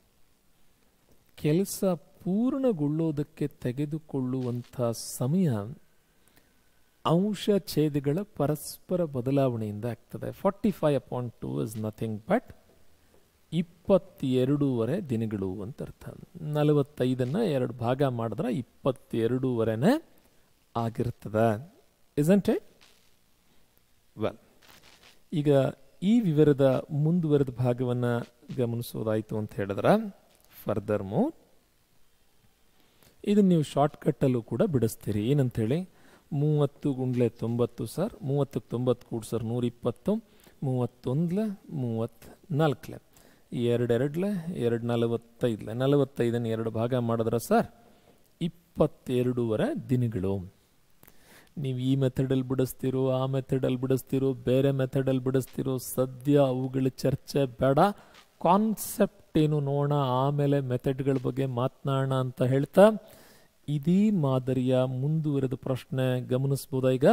ಕೆಲಸ ಪೂರ್ಣಗೊಳ್ಳೋದಕ್ಕೆ ತೆಗೆದುಕೊಳ್ಳುವಂಥ ಸಮಯ ಅಂಶ ಛೇದಗಳ ಪರಸ್ಪರ ಬದಲಾವಣೆಯಿಂದ ಆಗ್ತದೆ forty five upon two is nothing but ಇಪ್ಪತ್ತೆರಡೂವರೆ ದಿನಗಳು ಅಂತ ಅರ್ಥ ನಲವತ್ತೈದನ್ನು ಎರಡು ಭಾಗ ಮಾಡಿದ್ರೆ ಇಪ್ಪತ್ತೆರಡೂವರೆನೇ ಆಗಿರ್ತದೆ ಇಸಂಟ್ ಇಟ್ ವೆಲ್ ಈಗ ಈ ವಿವರದ ಮುಂದುವರೆದ ಭಾಗವನ್ನು ಗಮನಿಸೋದಾಯಿತು ಅಂತ ಹೇಳಿದ್ರೆ ಫರ್ದರ್ ಮೋರ್ ಇದನ್ನು ನೀವು ಶಾರ್ಟ್ಕಟ್ಟಲ್ಲೂ ಕೂಡ ಬಿಡಿಸ್ತೀರಿ ಏನಂತೇಳಿ ಮೂವತ್ತು ಗುಂಡ್ಲೆ ತೊಂಬತ್ತು ಸರ್ ಮೂವತ್ತಕ್ಕೆ ತೊಂಬತ್ತು ಕೂಡಿ ಸರ್ ನೂರಿಪ್ಪತ್ತು ಮೂವತ್ತೊಂದ್ಲೆ ಮೂವತ್ತ್ನಾಲ್ಕಲೆ ಎರಡೆರಡ್ಲೆ ಎರಡು ನಲವತ್ತೈದ್ಲೆ ನಲವತ್ತೈದನ್ನು ಎರಡು ಭಾಗ ಮಾಡಿದ್ರೆ ಸರ್ ಇಪ್ಪತ್ತೆರಡೂವರೆ ದಿನಗಳು ನೀವು ಈ ಮೆಥಡಲ್ಲಿ ಬಿಡಿಸ್ತಿರೋ ಆ ಮೆಥಡಲ್ಲಿ ಬಿಡಿಸ್ತಿರೋ ಬೇರೆ ಮೆಥಡಲ್ಲಿ ಬಿಡಿಸ್ತಿರೋ ಸದ್ಯ ಅವುಗಳ ಚರ್ಚೆ ಬೇಡ ಕಾನ್ಸೆಪ್ಟ್ ಏನು ನೋಡೋಣ ಆಮೇಲೆ ಮೆಥಡ್ಗಳ ಬಗ್ಗೆ ಮಾತನಾಡೋಣ ಅಂತ ಹೇಳ್ತಾ ಇದೀ ಮಾದರಿಯ ಮುಂದುವರೆದ ಪ್ರಶ್ನೆ ಗಮನಿಸ್ಬೋದಾ ಈಗ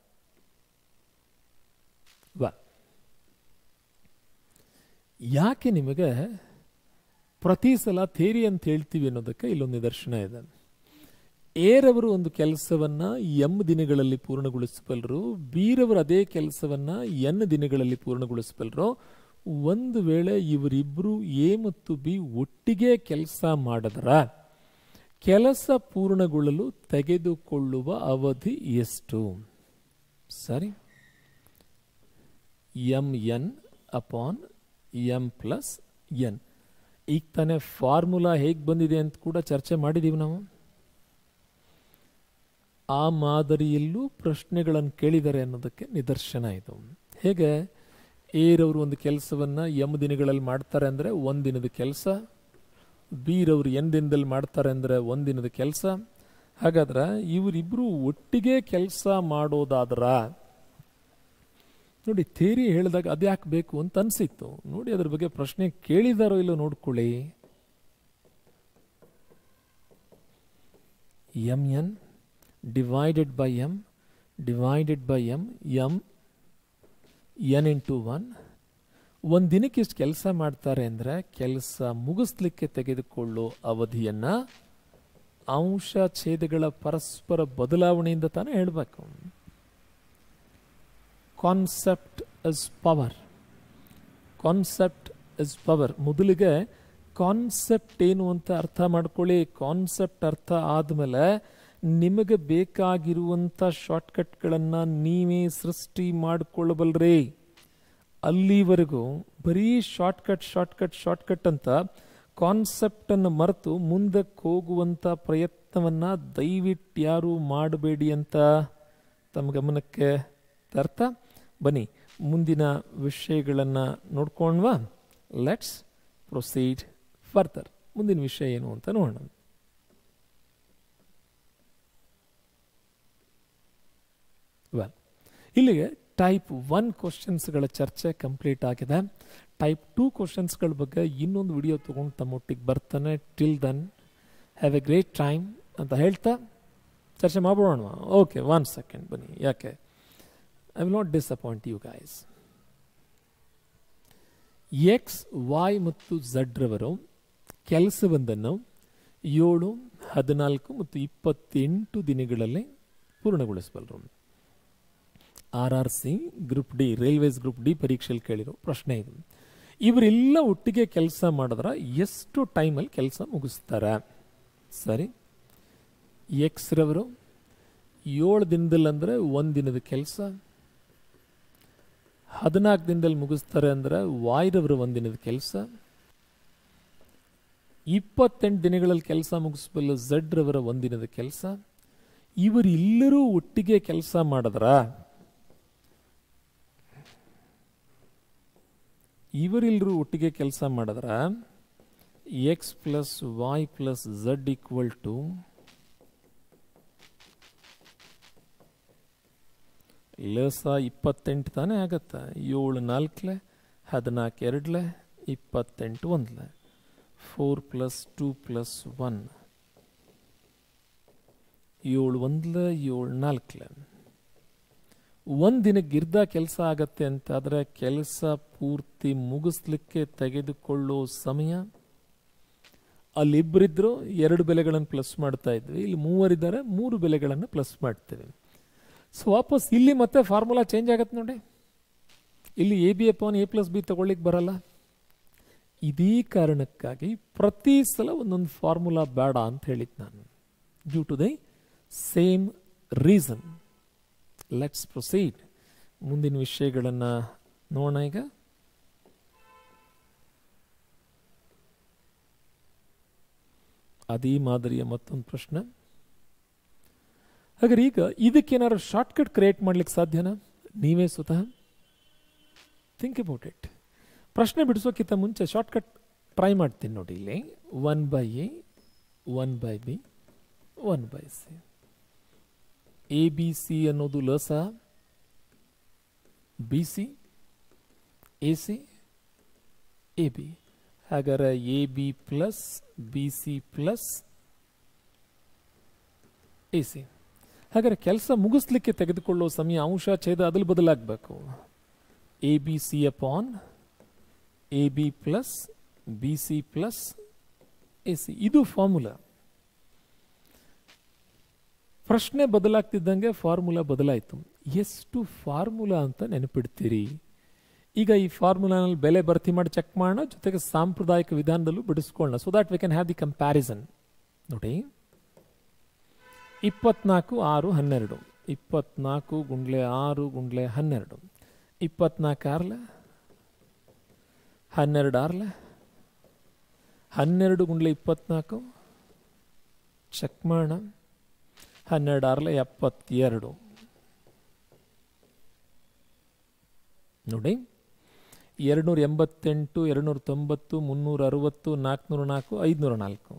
ವಾ ಯಾಕೆ ನಿಮಗೆ ಪ್ರತಿ ಸಲ ಥೇರಿ ಅಂತ ಹೇಳ್ತೀವಿ ಅನ್ನೋದಕ್ಕೆ ಇಲ್ಲೊಂದು ನಿದರ್ಶನ ಇದೆ ಏರವರು ಒಂದು ಕೆಲಸವನ್ನ ಎಂ ದಿನಗಳಲ್ಲಿ ಪೂರ್ಣಗೊಳಿಸಬಲ್ಲರು ಬೀರವರು ಅದೇ ಕೆಲಸವನ್ನ ಎನ್ ದಿನಗಳಲ್ಲಿ ಪೂರ್ಣಗೊಳಿಸಬಲ್ಲರು ಒಂದು ವೇಳೆ ಇವರಿಬ್ಬರು ಎ ಮತ್ತು ಬಿ ಒಟ್ಟಿಗೆ ಕೆಲಸ ಮಾಡಿದ್ರ ಕೆಲಸ ಪೂರ್ಣಗೊಳ್ಳಲು ತೆಗೆದುಕೊಳ್ಳುವ ಅವಧಿ ಎಷ್ಟು ಸರಿ M N upon M plus N ಈಗ ತಾನೇ ಫಾರ್ಮುಲಾ ಹೇಗೆ ಬಂದಿದೆ ಅಂತ ಕೂಡ ಚರ್ಚೆ ಮಾಡಿದ್ದೀವಿ ನಾವು ಆ ಮಾದರಿಯಲ್ಲೂ ಪ್ರಶ್ನೆಗಳನ್ನು ಕೇಳಿದ್ದಾರೆ ಅನ್ನೋದಕ್ಕೆ ನಿದರ್ಶನ ಇದು ಹೇಗೆ ಏರವರು ಒಂದು ಕೆಲಸವನ್ನು ಎಂ ದಿನಗಳಲ್ಲಿ ಮಾಡ್ತಾರೆ ಅಂದರೆ ಒಂದಿನದ ಕೆಲಸ ಬೀರವರು ಎನ್ ದಿನದಲ್ಲಿ ಮಾಡ್ತಾರೆ ಅಂದರೆ ಒಂದಿನದ ಕೆಲಸ ಹಾಗಾದ್ರೆ ಇವರಿಬ್ಬರು ಒಟ್ಟಿಗೆ ಕೆಲಸ ಮಾಡೋದಾದ್ರ ನೋಡಿ ಥೇರಿ ಹೇಳಿದಾಗ ಅದ್ಯಾಕೆ ಬೇಕು ಅಂತ ಅನಿಸಿತ್ತು ನೋಡಿ ಅದ್ರ ಬಗ್ಗೆ ಪ್ರಶ್ನೆ ಕೇಳಿದಾರೋ ಇಲ್ಲೋ ನೋಡ್ಕೊಳ್ಳಿ M N divided by M divided by M M N into one ಒಂದು ದಿನಕ್ಕೆ ಇಷ್ಟು ಕೆಲಸ ಮಾಡ್ತಾರೆ ಅಂದರೆ ಕೆಲಸ ಮುಗಿಸ್ಲಿಕ್ಕೆ ತೆಗೆದುಕೊಳ್ಳೋ ಅವಧಿಯನ್ನು ಅಂಶ ಛೇದಗಳ ಪರಸ್ಪರ ಬದಲಾವಣೆಯಿಂದ ತಾನೇ ಹೇಳಬೇಕು concept is power concept is power ಮೊದಲಿಗೆ ಕಾನ್ಸೆಪ್ಟ್ ಏನು ಅಂತ ಅರ್ಥ ಮಾಡ್ಕೊಳ್ಳಿ ಕಾನ್ಸೆಪ್ಟ್ ಅರ್ಥ ಆದಮೇಲೆ ನಿಮಗೆ ಬೇಕಾಗಿರುವಂಥ ಶಾರ್ಟ್ಕಟ್ಗಳನ್ನು ನೀವೇ ಸೃಷ್ಟಿ ಮಾಡಿಕೊಳ್ಳಬಲ್ರಿ ಅಲ್ಲಿವರೆಗೂ ಬರೀ ಶಾರ್ಟ್ಕಟ್ ಶಾರ್ಟ್ಕಟ್ ಶಾರ್ಟ್ಕಟ್ ಅಂತ ಕಾನ್ಸೆಪ್ಟನ್ನು ಮರೆತು ಮುಂದಕ್ಕೆ ಹೋಗುವಂಥ ಪ್ರಯತ್ನವನ್ನು ದಯವಿಟ್ಟು ಯಾರು ಮಾಡಬೇಡಿ ಅಂತ ತಮ್ಮ ಗಮನಕ್ಕೆ ಅರ್ಥ ಬನ್ನಿ ಮುಂದಿನ ವಿಷಯಗಳನ್ನು ನೋಡ್ಕೊಂಡ್ವಾ ಲೆಟ್ಸ್ ಪ್ರೊಸೀಡ್ ಫರ್ದರ್ ಮುಂದಿನ ವಿಷಯ ಏನು ಅಂತ ನೋಡೋಣ ವೆಲ್ ಇಲ್ಲಿಗೆ ಟೈಪ್ ಒನ್ ಕ್ವಶನ್ಸ್ಗಳ ಚರ್ಚೆ ಕಂಪ್ಲೀಟ್ ಆಗಿದೆ ಟೈಪ್ ಟೂ ಕ್ವಶನ್ಸ್ಗಳ ಬಗ್ಗೆ ಇನ್ನೊಂದು ವಿಡಿಯೋ ತೊಗೊಂಡು ತಮ್ಮೊಟ್ಟಿಗೆ ಬರ್ತಾನೆ till then have a great time ಅಂತ ಹೇಳ್ತಾ ಚರ್ಚೆ ಮಾಡ್ಬಿಡೋಣ ಓಕೆ ಒನ್ ಸೆಕೆಂಡ್ ಬನ್ನಿ ಯಾಕೆ I will not disappoint you guys X Y ಮತ್ತು ಝಡ್ ರವರು ಕೆಲಸವೊಂದನ್ನು ಏಳು ಹದಿನಾಲ್ಕು ಮತ್ತು ಇಪ್ಪತ್ತೆಂಟು ದಿನಗಳಲ್ಲಿ ಪೂರ್ಣಗೊಳಿಸಬಲ್ಲರು R R C group D railways group D ಪರೀಕ್ಷೆಯಲ್ಲಿ ಕೇಳಿರೋ ಪ್ರಶ್ನೆ ಇದು ಇವರೆಲ್ಲ ಒಟ್ಟಿಗೆ ಕೆಲಸ ಮಾಡಿದ್ರೆ ಎಷ್ಟು ಟೈಮಲ್ಲಿ ಕೆಲಸ ಮುಗಿಸ್ತಾರೆ ಸರಿ ಎಕ್ಸ್ ರವರು ಏಳು ದಿನದಲ್ಲಿ ಅಂದರೆ ಒಂದು ದಿನದ ಕೆಲಸ ಹದಿನಾಲ್ಕು ದಿನದಲ್ಲಿ ಮುಗಿಸ್ತಾರೆ ಅಂದರೆ ವಾಯ್ರವರು ಒಂದಿನದ ಕೆಲಸ ಇಪ್ಪತ್ತೆಂಟು ದಿನಗಳಲ್ಲಿ ಕೆಲಸ ಮುಗಿಸಬಲ್ಲ ಝಡ್ ರವರ ಒಂದಿನದ ಕೆಲಸ ಇವರೆಲ್ಲರೂ ಒಟ್ಟಿಗೆ ಕೆಲಸ ಮಾಡಿದ್ರ ಇವರೆಲ್ಲರೂ ಒಟ್ಟಿಗೆ ಕೆಲಸ ಮಾಡಿದ್ರ X plus Y plus Z equal to ಲಸ ಇಪ್ಪತ್ತೆಂಟು ತಾನೇ ಆಗತ್ತೆ ಏಳು ನಾಲ್ಕಲೆ ಹದಿನಾಲ್ಕು ಎರಡ್ಲೆ ಇಪ್ಪತ್ತೆಂಟು ಒಂದ್ಲೆ four plus two plus one ಏಳು ಒಂದ್ಲೆ ಏಳು ನಾಲ್ಕಲೆ ಒಂದು ದಿನಕ್ಕೆ ಗಿರ್ದ ಕೆಲಸ ಆಗತ್ತೆ ಅಂತಾದರೆ ಕೆಲಸ ಪೂರ್ತಿ ಮುಗಿಸ್ಲಿಕ್ಕೆ ತೆಗೆದುಕೊಳ್ಳೋ ಸಮಯ ಅಲ್ಲಿಬ್ಬರಿದ್ರು ಎರಡು ಬೆಲೆಗಳನ್ನು ಪ್ಲಸ್ ಮಾಡ್ತಾ ಇದ್ವಿ ಇಲ್ಲಿ ಮೂವರಿದ್ದಾರೆ ಮೂರು ಬೆಲೆಗಳನ್ನು ಪ್ಲಸ್ ಮಾಡ್ತೇವೆ ಸೊ ವಾಪಸ್ ಇಲ್ಲಿ ಮತ್ತೆ ಫಾರ್ಮುಲಾ ಚೇಂಜ್ ಆಗತ್ತೆ ನೋಡಿ ಇಲ್ಲಿ A B upon A plus B ತಗೊಳ್ಳಿಕ್ಕೆ ಬರಲ್ಲ ಇದೇ ಕಾರಣಕ್ಕಾಗಿ ಪ್ರತಿ ಸಲ ಒಂದೊಂದು ಫಾರ್ಮುಲಾ ಬೇಡ ಅಂತ ಹೇಳಿದ್ದು ನಾನು due to the same reason let's proceed ಮುಂದಿನ ವಿಷಯಗಳನ್ನು ನೋಡೋಣ ಈಗ ಅದೇ ಮಾದರಿಯ ಮತ್ತೊಂದು ಪ್ರಶ್ನೆ ಹಾಗಾದ್ರೆ ಈಗ ಇದಕ್ಕೇನಾದ್ರು ಶಾರ್ಟ್ಕಟ್ ಕ್ರಿಯೇಟ್ ಮಾಡ್ಲಿಕ್ಕೆ ಸಾಧ್ಯನಾ ನೀವೇ ಸ್ವತಃ ಥಿಂಕ್ ಅಬೌಟ್ ಇಟ್ ಪ್ರಶ್ನೆ ಬಿಡಿಸೋಕ್ಕಿಂತ ಮುಂಚೆ ಶಾರ್ಟ್ಕಟ್ ಟ್ರೈ ಮಾಡ್ತೀನಿ ನೋಡಿ ಇಲ್ಲಿ one by A one by B one by C A B C ಅನ್ನೋದು ಲಸ B C A C A B ಹಾಗಾದ್ರೆ A B plus B C plus A C ಹಾಗಾದ್ರೆ ಕೆಲಸ ಮುಗಿಸ್ಲಿಕ್ಕೆ ತೆಗೆದುಕೊಳ್ಳೋ ಸಮಯ ಅಂಶ ಛೇದ ಅದಲ್ಲಿ ಬದಲಾಗಬೇಕು A B C upon A B plus B C plus A C ಇದು ಫಾರ್ಮುಲಾ ಪ್ರಶ್ನೆ ಬದಲಾಗ್ತಿದ್ದಂಗೆ ಫಾರ್ಮುಲಾ ಬದಲಾಯಿತು ಎಷ್ಟು ಫಾರ್ಮುಲಾ ಅಂತ ನೆನಪಿಡ್ತೀರಿ ಈಗ ಈ ಫಾರ್ಮುಲಾನಲ್ಲಿ ಬೆಲೆ ಭರ್ತಿ ಮಾಡಿ ಚೆಕ್ ಮಾಡೋಣ ಜೊತೆಗೆ ಸಾಂಪ್ರದಾಯಿಕ ವಿಧಾನದಲ್ಲೂ ಬಿಡಿಸ್ಕೊಳ್ಳೋಣ so that we can have the comparison ನೋಡಿ ಇಪ್ಪತ್ನಾಲ್ಕು ಆರು ಹನ್ನೆರಡು ಇಪ್ಪತ್ನಾಲ್ಕು ಗುಂಡ್ಲೆ ಆರು ಗುಂಡ್ಲೆ ಹನ್ನೆರಡು ಇಪ್ಪತ್ನಾಲ್ಕು ಆರ್ಲ ಹನ್ನೆರಡು ಆರ್ಲ ಹನ್ನೆರಡು ಗುಂಡ್ಲೆ ಇಪ್ಪತ್ನಾಲ್ಕು ಚೆಕ್ ಮಾಡೋಣ ಹನ್ನೆರಡು ಆರ್ಲ ಎಪ್ಪತ್ತೆರಡು ನೋಡಿ ಎರಡುನೂರ ಎಂಬತ್ತೆಂಟು ಎರಡುನೂರ ತೊಂಬತ್ತು ಮುನ್ನೂರ ಅರವತ್ತು ನಾಲ್ಕುನೂರ ನಾಲ್ಕು ಐದುನೂರ ನಾಲ್ಕು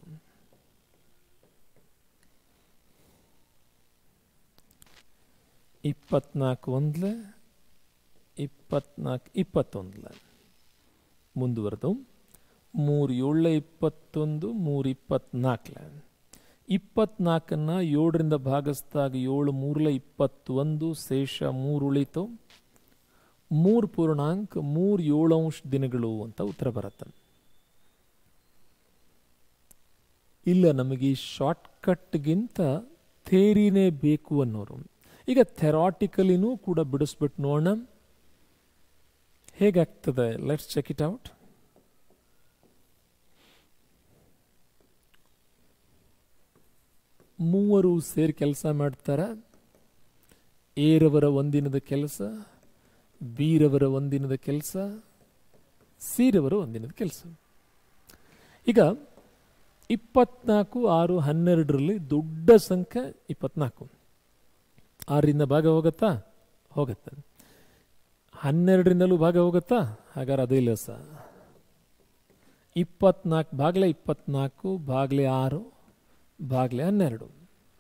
ಇಪ್ಪತ್ನಾಲ್ಕು ಒಂದ್ಲೆ ಇಪ್ಪತ್ನಾಲ್ಕು ಇಪ್ಪತ್ತೊಂದ್ಲೆ ಮುಂದುವರೆದು ಮೂರು ಏಳ ಇಪ್ಪತ್ತೊಂದು ಮೂರು ಇಪ್ಪತ್ನಾಲ್ಕಲೆ ಇಪ್ಪತ್ನಾಲ್ಕನ್ನು ಏಳರಿಂದ ಭಾಗಿಸಿದಾಗ ಏಳು ಮೂರಲೆ ಇಪ್ಪತ್ತೊಂದು ಶೇಷ ಮೂರು ಉಳಿತು ಮೂರು ಪೂರ್ಣಾಂಕ ಮೂರು ಏಳು ಅಂಶ ದಿನಗಳು ಅಂತ ಉತ್ತರ ಬರುತ್ತೆ ಇಲ್ಲ ನಮಗೆ ಶಾರ್ಟ್ಕಟ್ಗಿಂತ ಥೇರಿನೇ ಬೇಕು ಅನ್ನೋರು ಈಗ ಥೆರಾಟಿಕಲಿನೂ ಕೂಡ ಬಿಡಿಸ್ಬಿಟ್ಟು ನೋಡೋಣ ಹೇಗಾಗ್ತದೆ ಲೆಟ್ಸ್ ಚೆಕ್ ಇಟ್ ಔಟ್ ಮೂವರು ಸೇರಿ ಕೆಲಸ ಮಾಡ್ತಾರ ಏರವರ ಒಂದಿನದ ಕೆಲಸ ಬೀರವರ ಒಂದಿನದ ಕೆಲಸ ಸೀರವರ ಒಂದಿನದ ಕೆಲಸ ಈಗ ಇಪ್ಪತ್ನಾಲ್ಕು ಆರು ಹನ್ನೆರಡರಲ್ಲಿ ದೊಡ್ಡ ಸಂಖ್ಯೆ ಇಪ್ಪತ್ನಾಲ್ಕು ಆರರಿಂದ ಭಾಗ ಹೋಗುತ್ತಾ ಹೋಗುತ್ತೆ ಹನ್ನೆರಡರಿಂದಲೂ ಭಾಗ ಹೋಗುತ್ತಾ ಹಾಗಾದ್ರೆ ಅದೇ ಲೆಸ ಇಪ್ಪತ್ನಾಲ್ಕು ಭಾಗಲೆ ಇಪ್ಪತ್ನಾಲ್ಕು ಭಾಗಲೆ ಆರು ಭಾಗಲೆ ಹನ್ನೆರಡು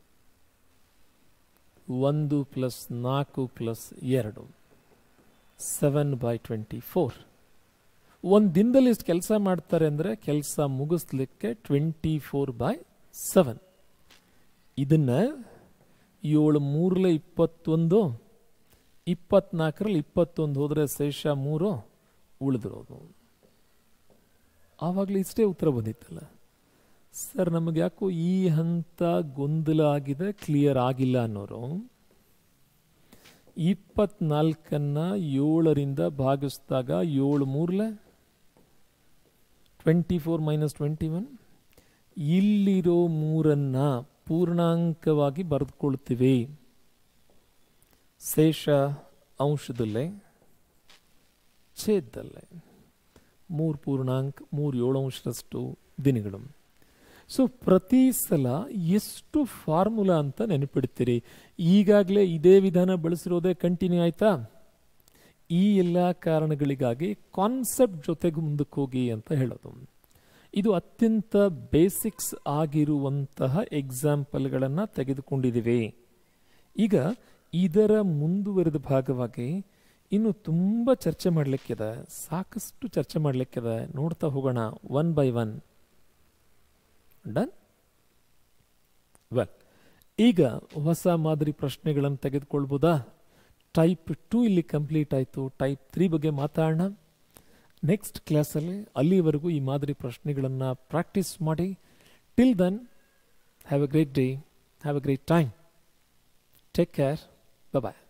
ಒಂದು ಪ್ಲಸ್ ನಾಲ್ಕು ಪ್ಲಸ್ ಎರಡು ಸೆವೆನ್ ಬೈ ಟ್ವೆಂಟಿ ಫೋರ್ ಒಂದು ದಿನದಲ್ಲಿ ಇಷ್ಟು ಕೆಲಸ ಮಾಡ್ತಾರೆ ಅಂದರೆ ಕೆಲಸ ಮುಗಿಸ್ಲಿಕ್ಕೆ ಟ್ವೆಂಟಿ ಫೋರ್ ಬೈ ಸೆವೆನ್ ಇದನ್ನ ಏಳು ಮೂರಲೆ ಇಪ್ಪತ್ತೊಂದು ಇಪ್ಪತ್ನಾಲ್ಕರಲ್ಲಿ ಇಪ್ಪತ್ತೊಂದು ಹೋದರೆ ಶೇಷ ಮೂರು ಉಳಿದಿರೋದು ಆವಾಗಲೇ ಇಷ್ಟೇ ಉತ್ತರ ಬಂದಿತ್ತಲ್ಲ ಸರ್ ನಮಗೆ ಯಾಕೋ ಈ ಹಂತ ಗೊಂದಲ ಆಗಿದೆ ಕ್ಲಿಯರ್ ಆಗಿಲ್ಲ ಅನ್ನೋರು ಇಪ್ಪತ್ನಾಲ್ಕನ್ನ ಏಳರಿಂದ ಭಾಗಿಸಿದಾಗ ಏಳು ಮೂರ್ಲೆ twenty four minus twenty one ಇಲ್ಲಿರೋ ಮೂರನ್ನ ಪೂರ್ಣಾಂಕವಾಗಿ ಬರೆದುಕೊಳ್ತೀವಿ ಶೇಷ ಅಂಶದಲ್ಲೇ ಛೇದಲ್ಲೇ ಮೂರು ಪೂರ್ಣಾಂಕ ಮೂರು ಏಳು ಅಂಶದಷ್ಟು ದಿನಗಳು ಸೊ ಪ್ರತಿ ಸಲ ಎಷ್ಟು ಫಾರ್ಮುಲಾ ಅಂತ ನೆನಪಿಡ್ತೀರಿ ಈಗಾಗಲೇ ಇದೇ ವಿಧಾನ ಬಳಸಿರೋದೇ ಕಂಟಿನ್ಯೂ ಆಯ್ತಾ ಈ ಎಲ್ಲ ಕಾರಣಗಳಿಗಾಗಿ ಕಾನ್ಸೆಪ್ಟ್ ಜೊತೆಗೆ ಮುಂದಕ್ಕೆ ಹೋಗಿ ಅಂತ ಹೇಳೋದು ಇದು ಅತ್ಯಂತ ಬೇಸಿಕ್ಸ್ ಆಗಿರುವಂತಹ ಎಕ್ಸಾಂಪಲ್ಗಳನ್ನು ತೆಗೆದುಕೊಂಡಿದ್ದೀವಿ ಈಗ ಇದರ ಮುಂದುವರೆದ ಭಾಗವಾಗಿ ಇನ್ನು ತುಂಬ ಚರ್ಚೆ ಮಾಡಲಿಕ್ಕಿದೆ ಸಾಕಷ್ಟು ಚರ್ಚೆ ಮಾಡಲಿಕ್ಕಿದೆ ನೋಡ್ತಾ ಹೋಗೋಣ one by one done well ಈಗ ಹೊಸ ಮಾದರಿ ಪ್ರಶ್ನೆಗಳನ್ನು ತೆಗೆದುಕೊಳ್ಬೋದಾ ಟೈಪ್ ಟೂ ಇಲ್ಲಿ ಕಂಪ್ಲೀಟ್ ಆಯಿತು ಟೈಪ್ ತ್ರೀ ಬಗ್ಗೆ ಮಾತಾಡೋಣ ನೆಕ್ಸ್ಟ್ ಕ್ಲಾಸಲ್ಲಿ ಅಲ್ಲಿವರೆಗೂ ಈ ಮಾದರಿ ಪ್ರಶ್ನೆಗಳನ್ನು ಪ್ರಾಕ್ಟೀಸ್ ಮಾಡಿ till then have a great day have a great time take care bye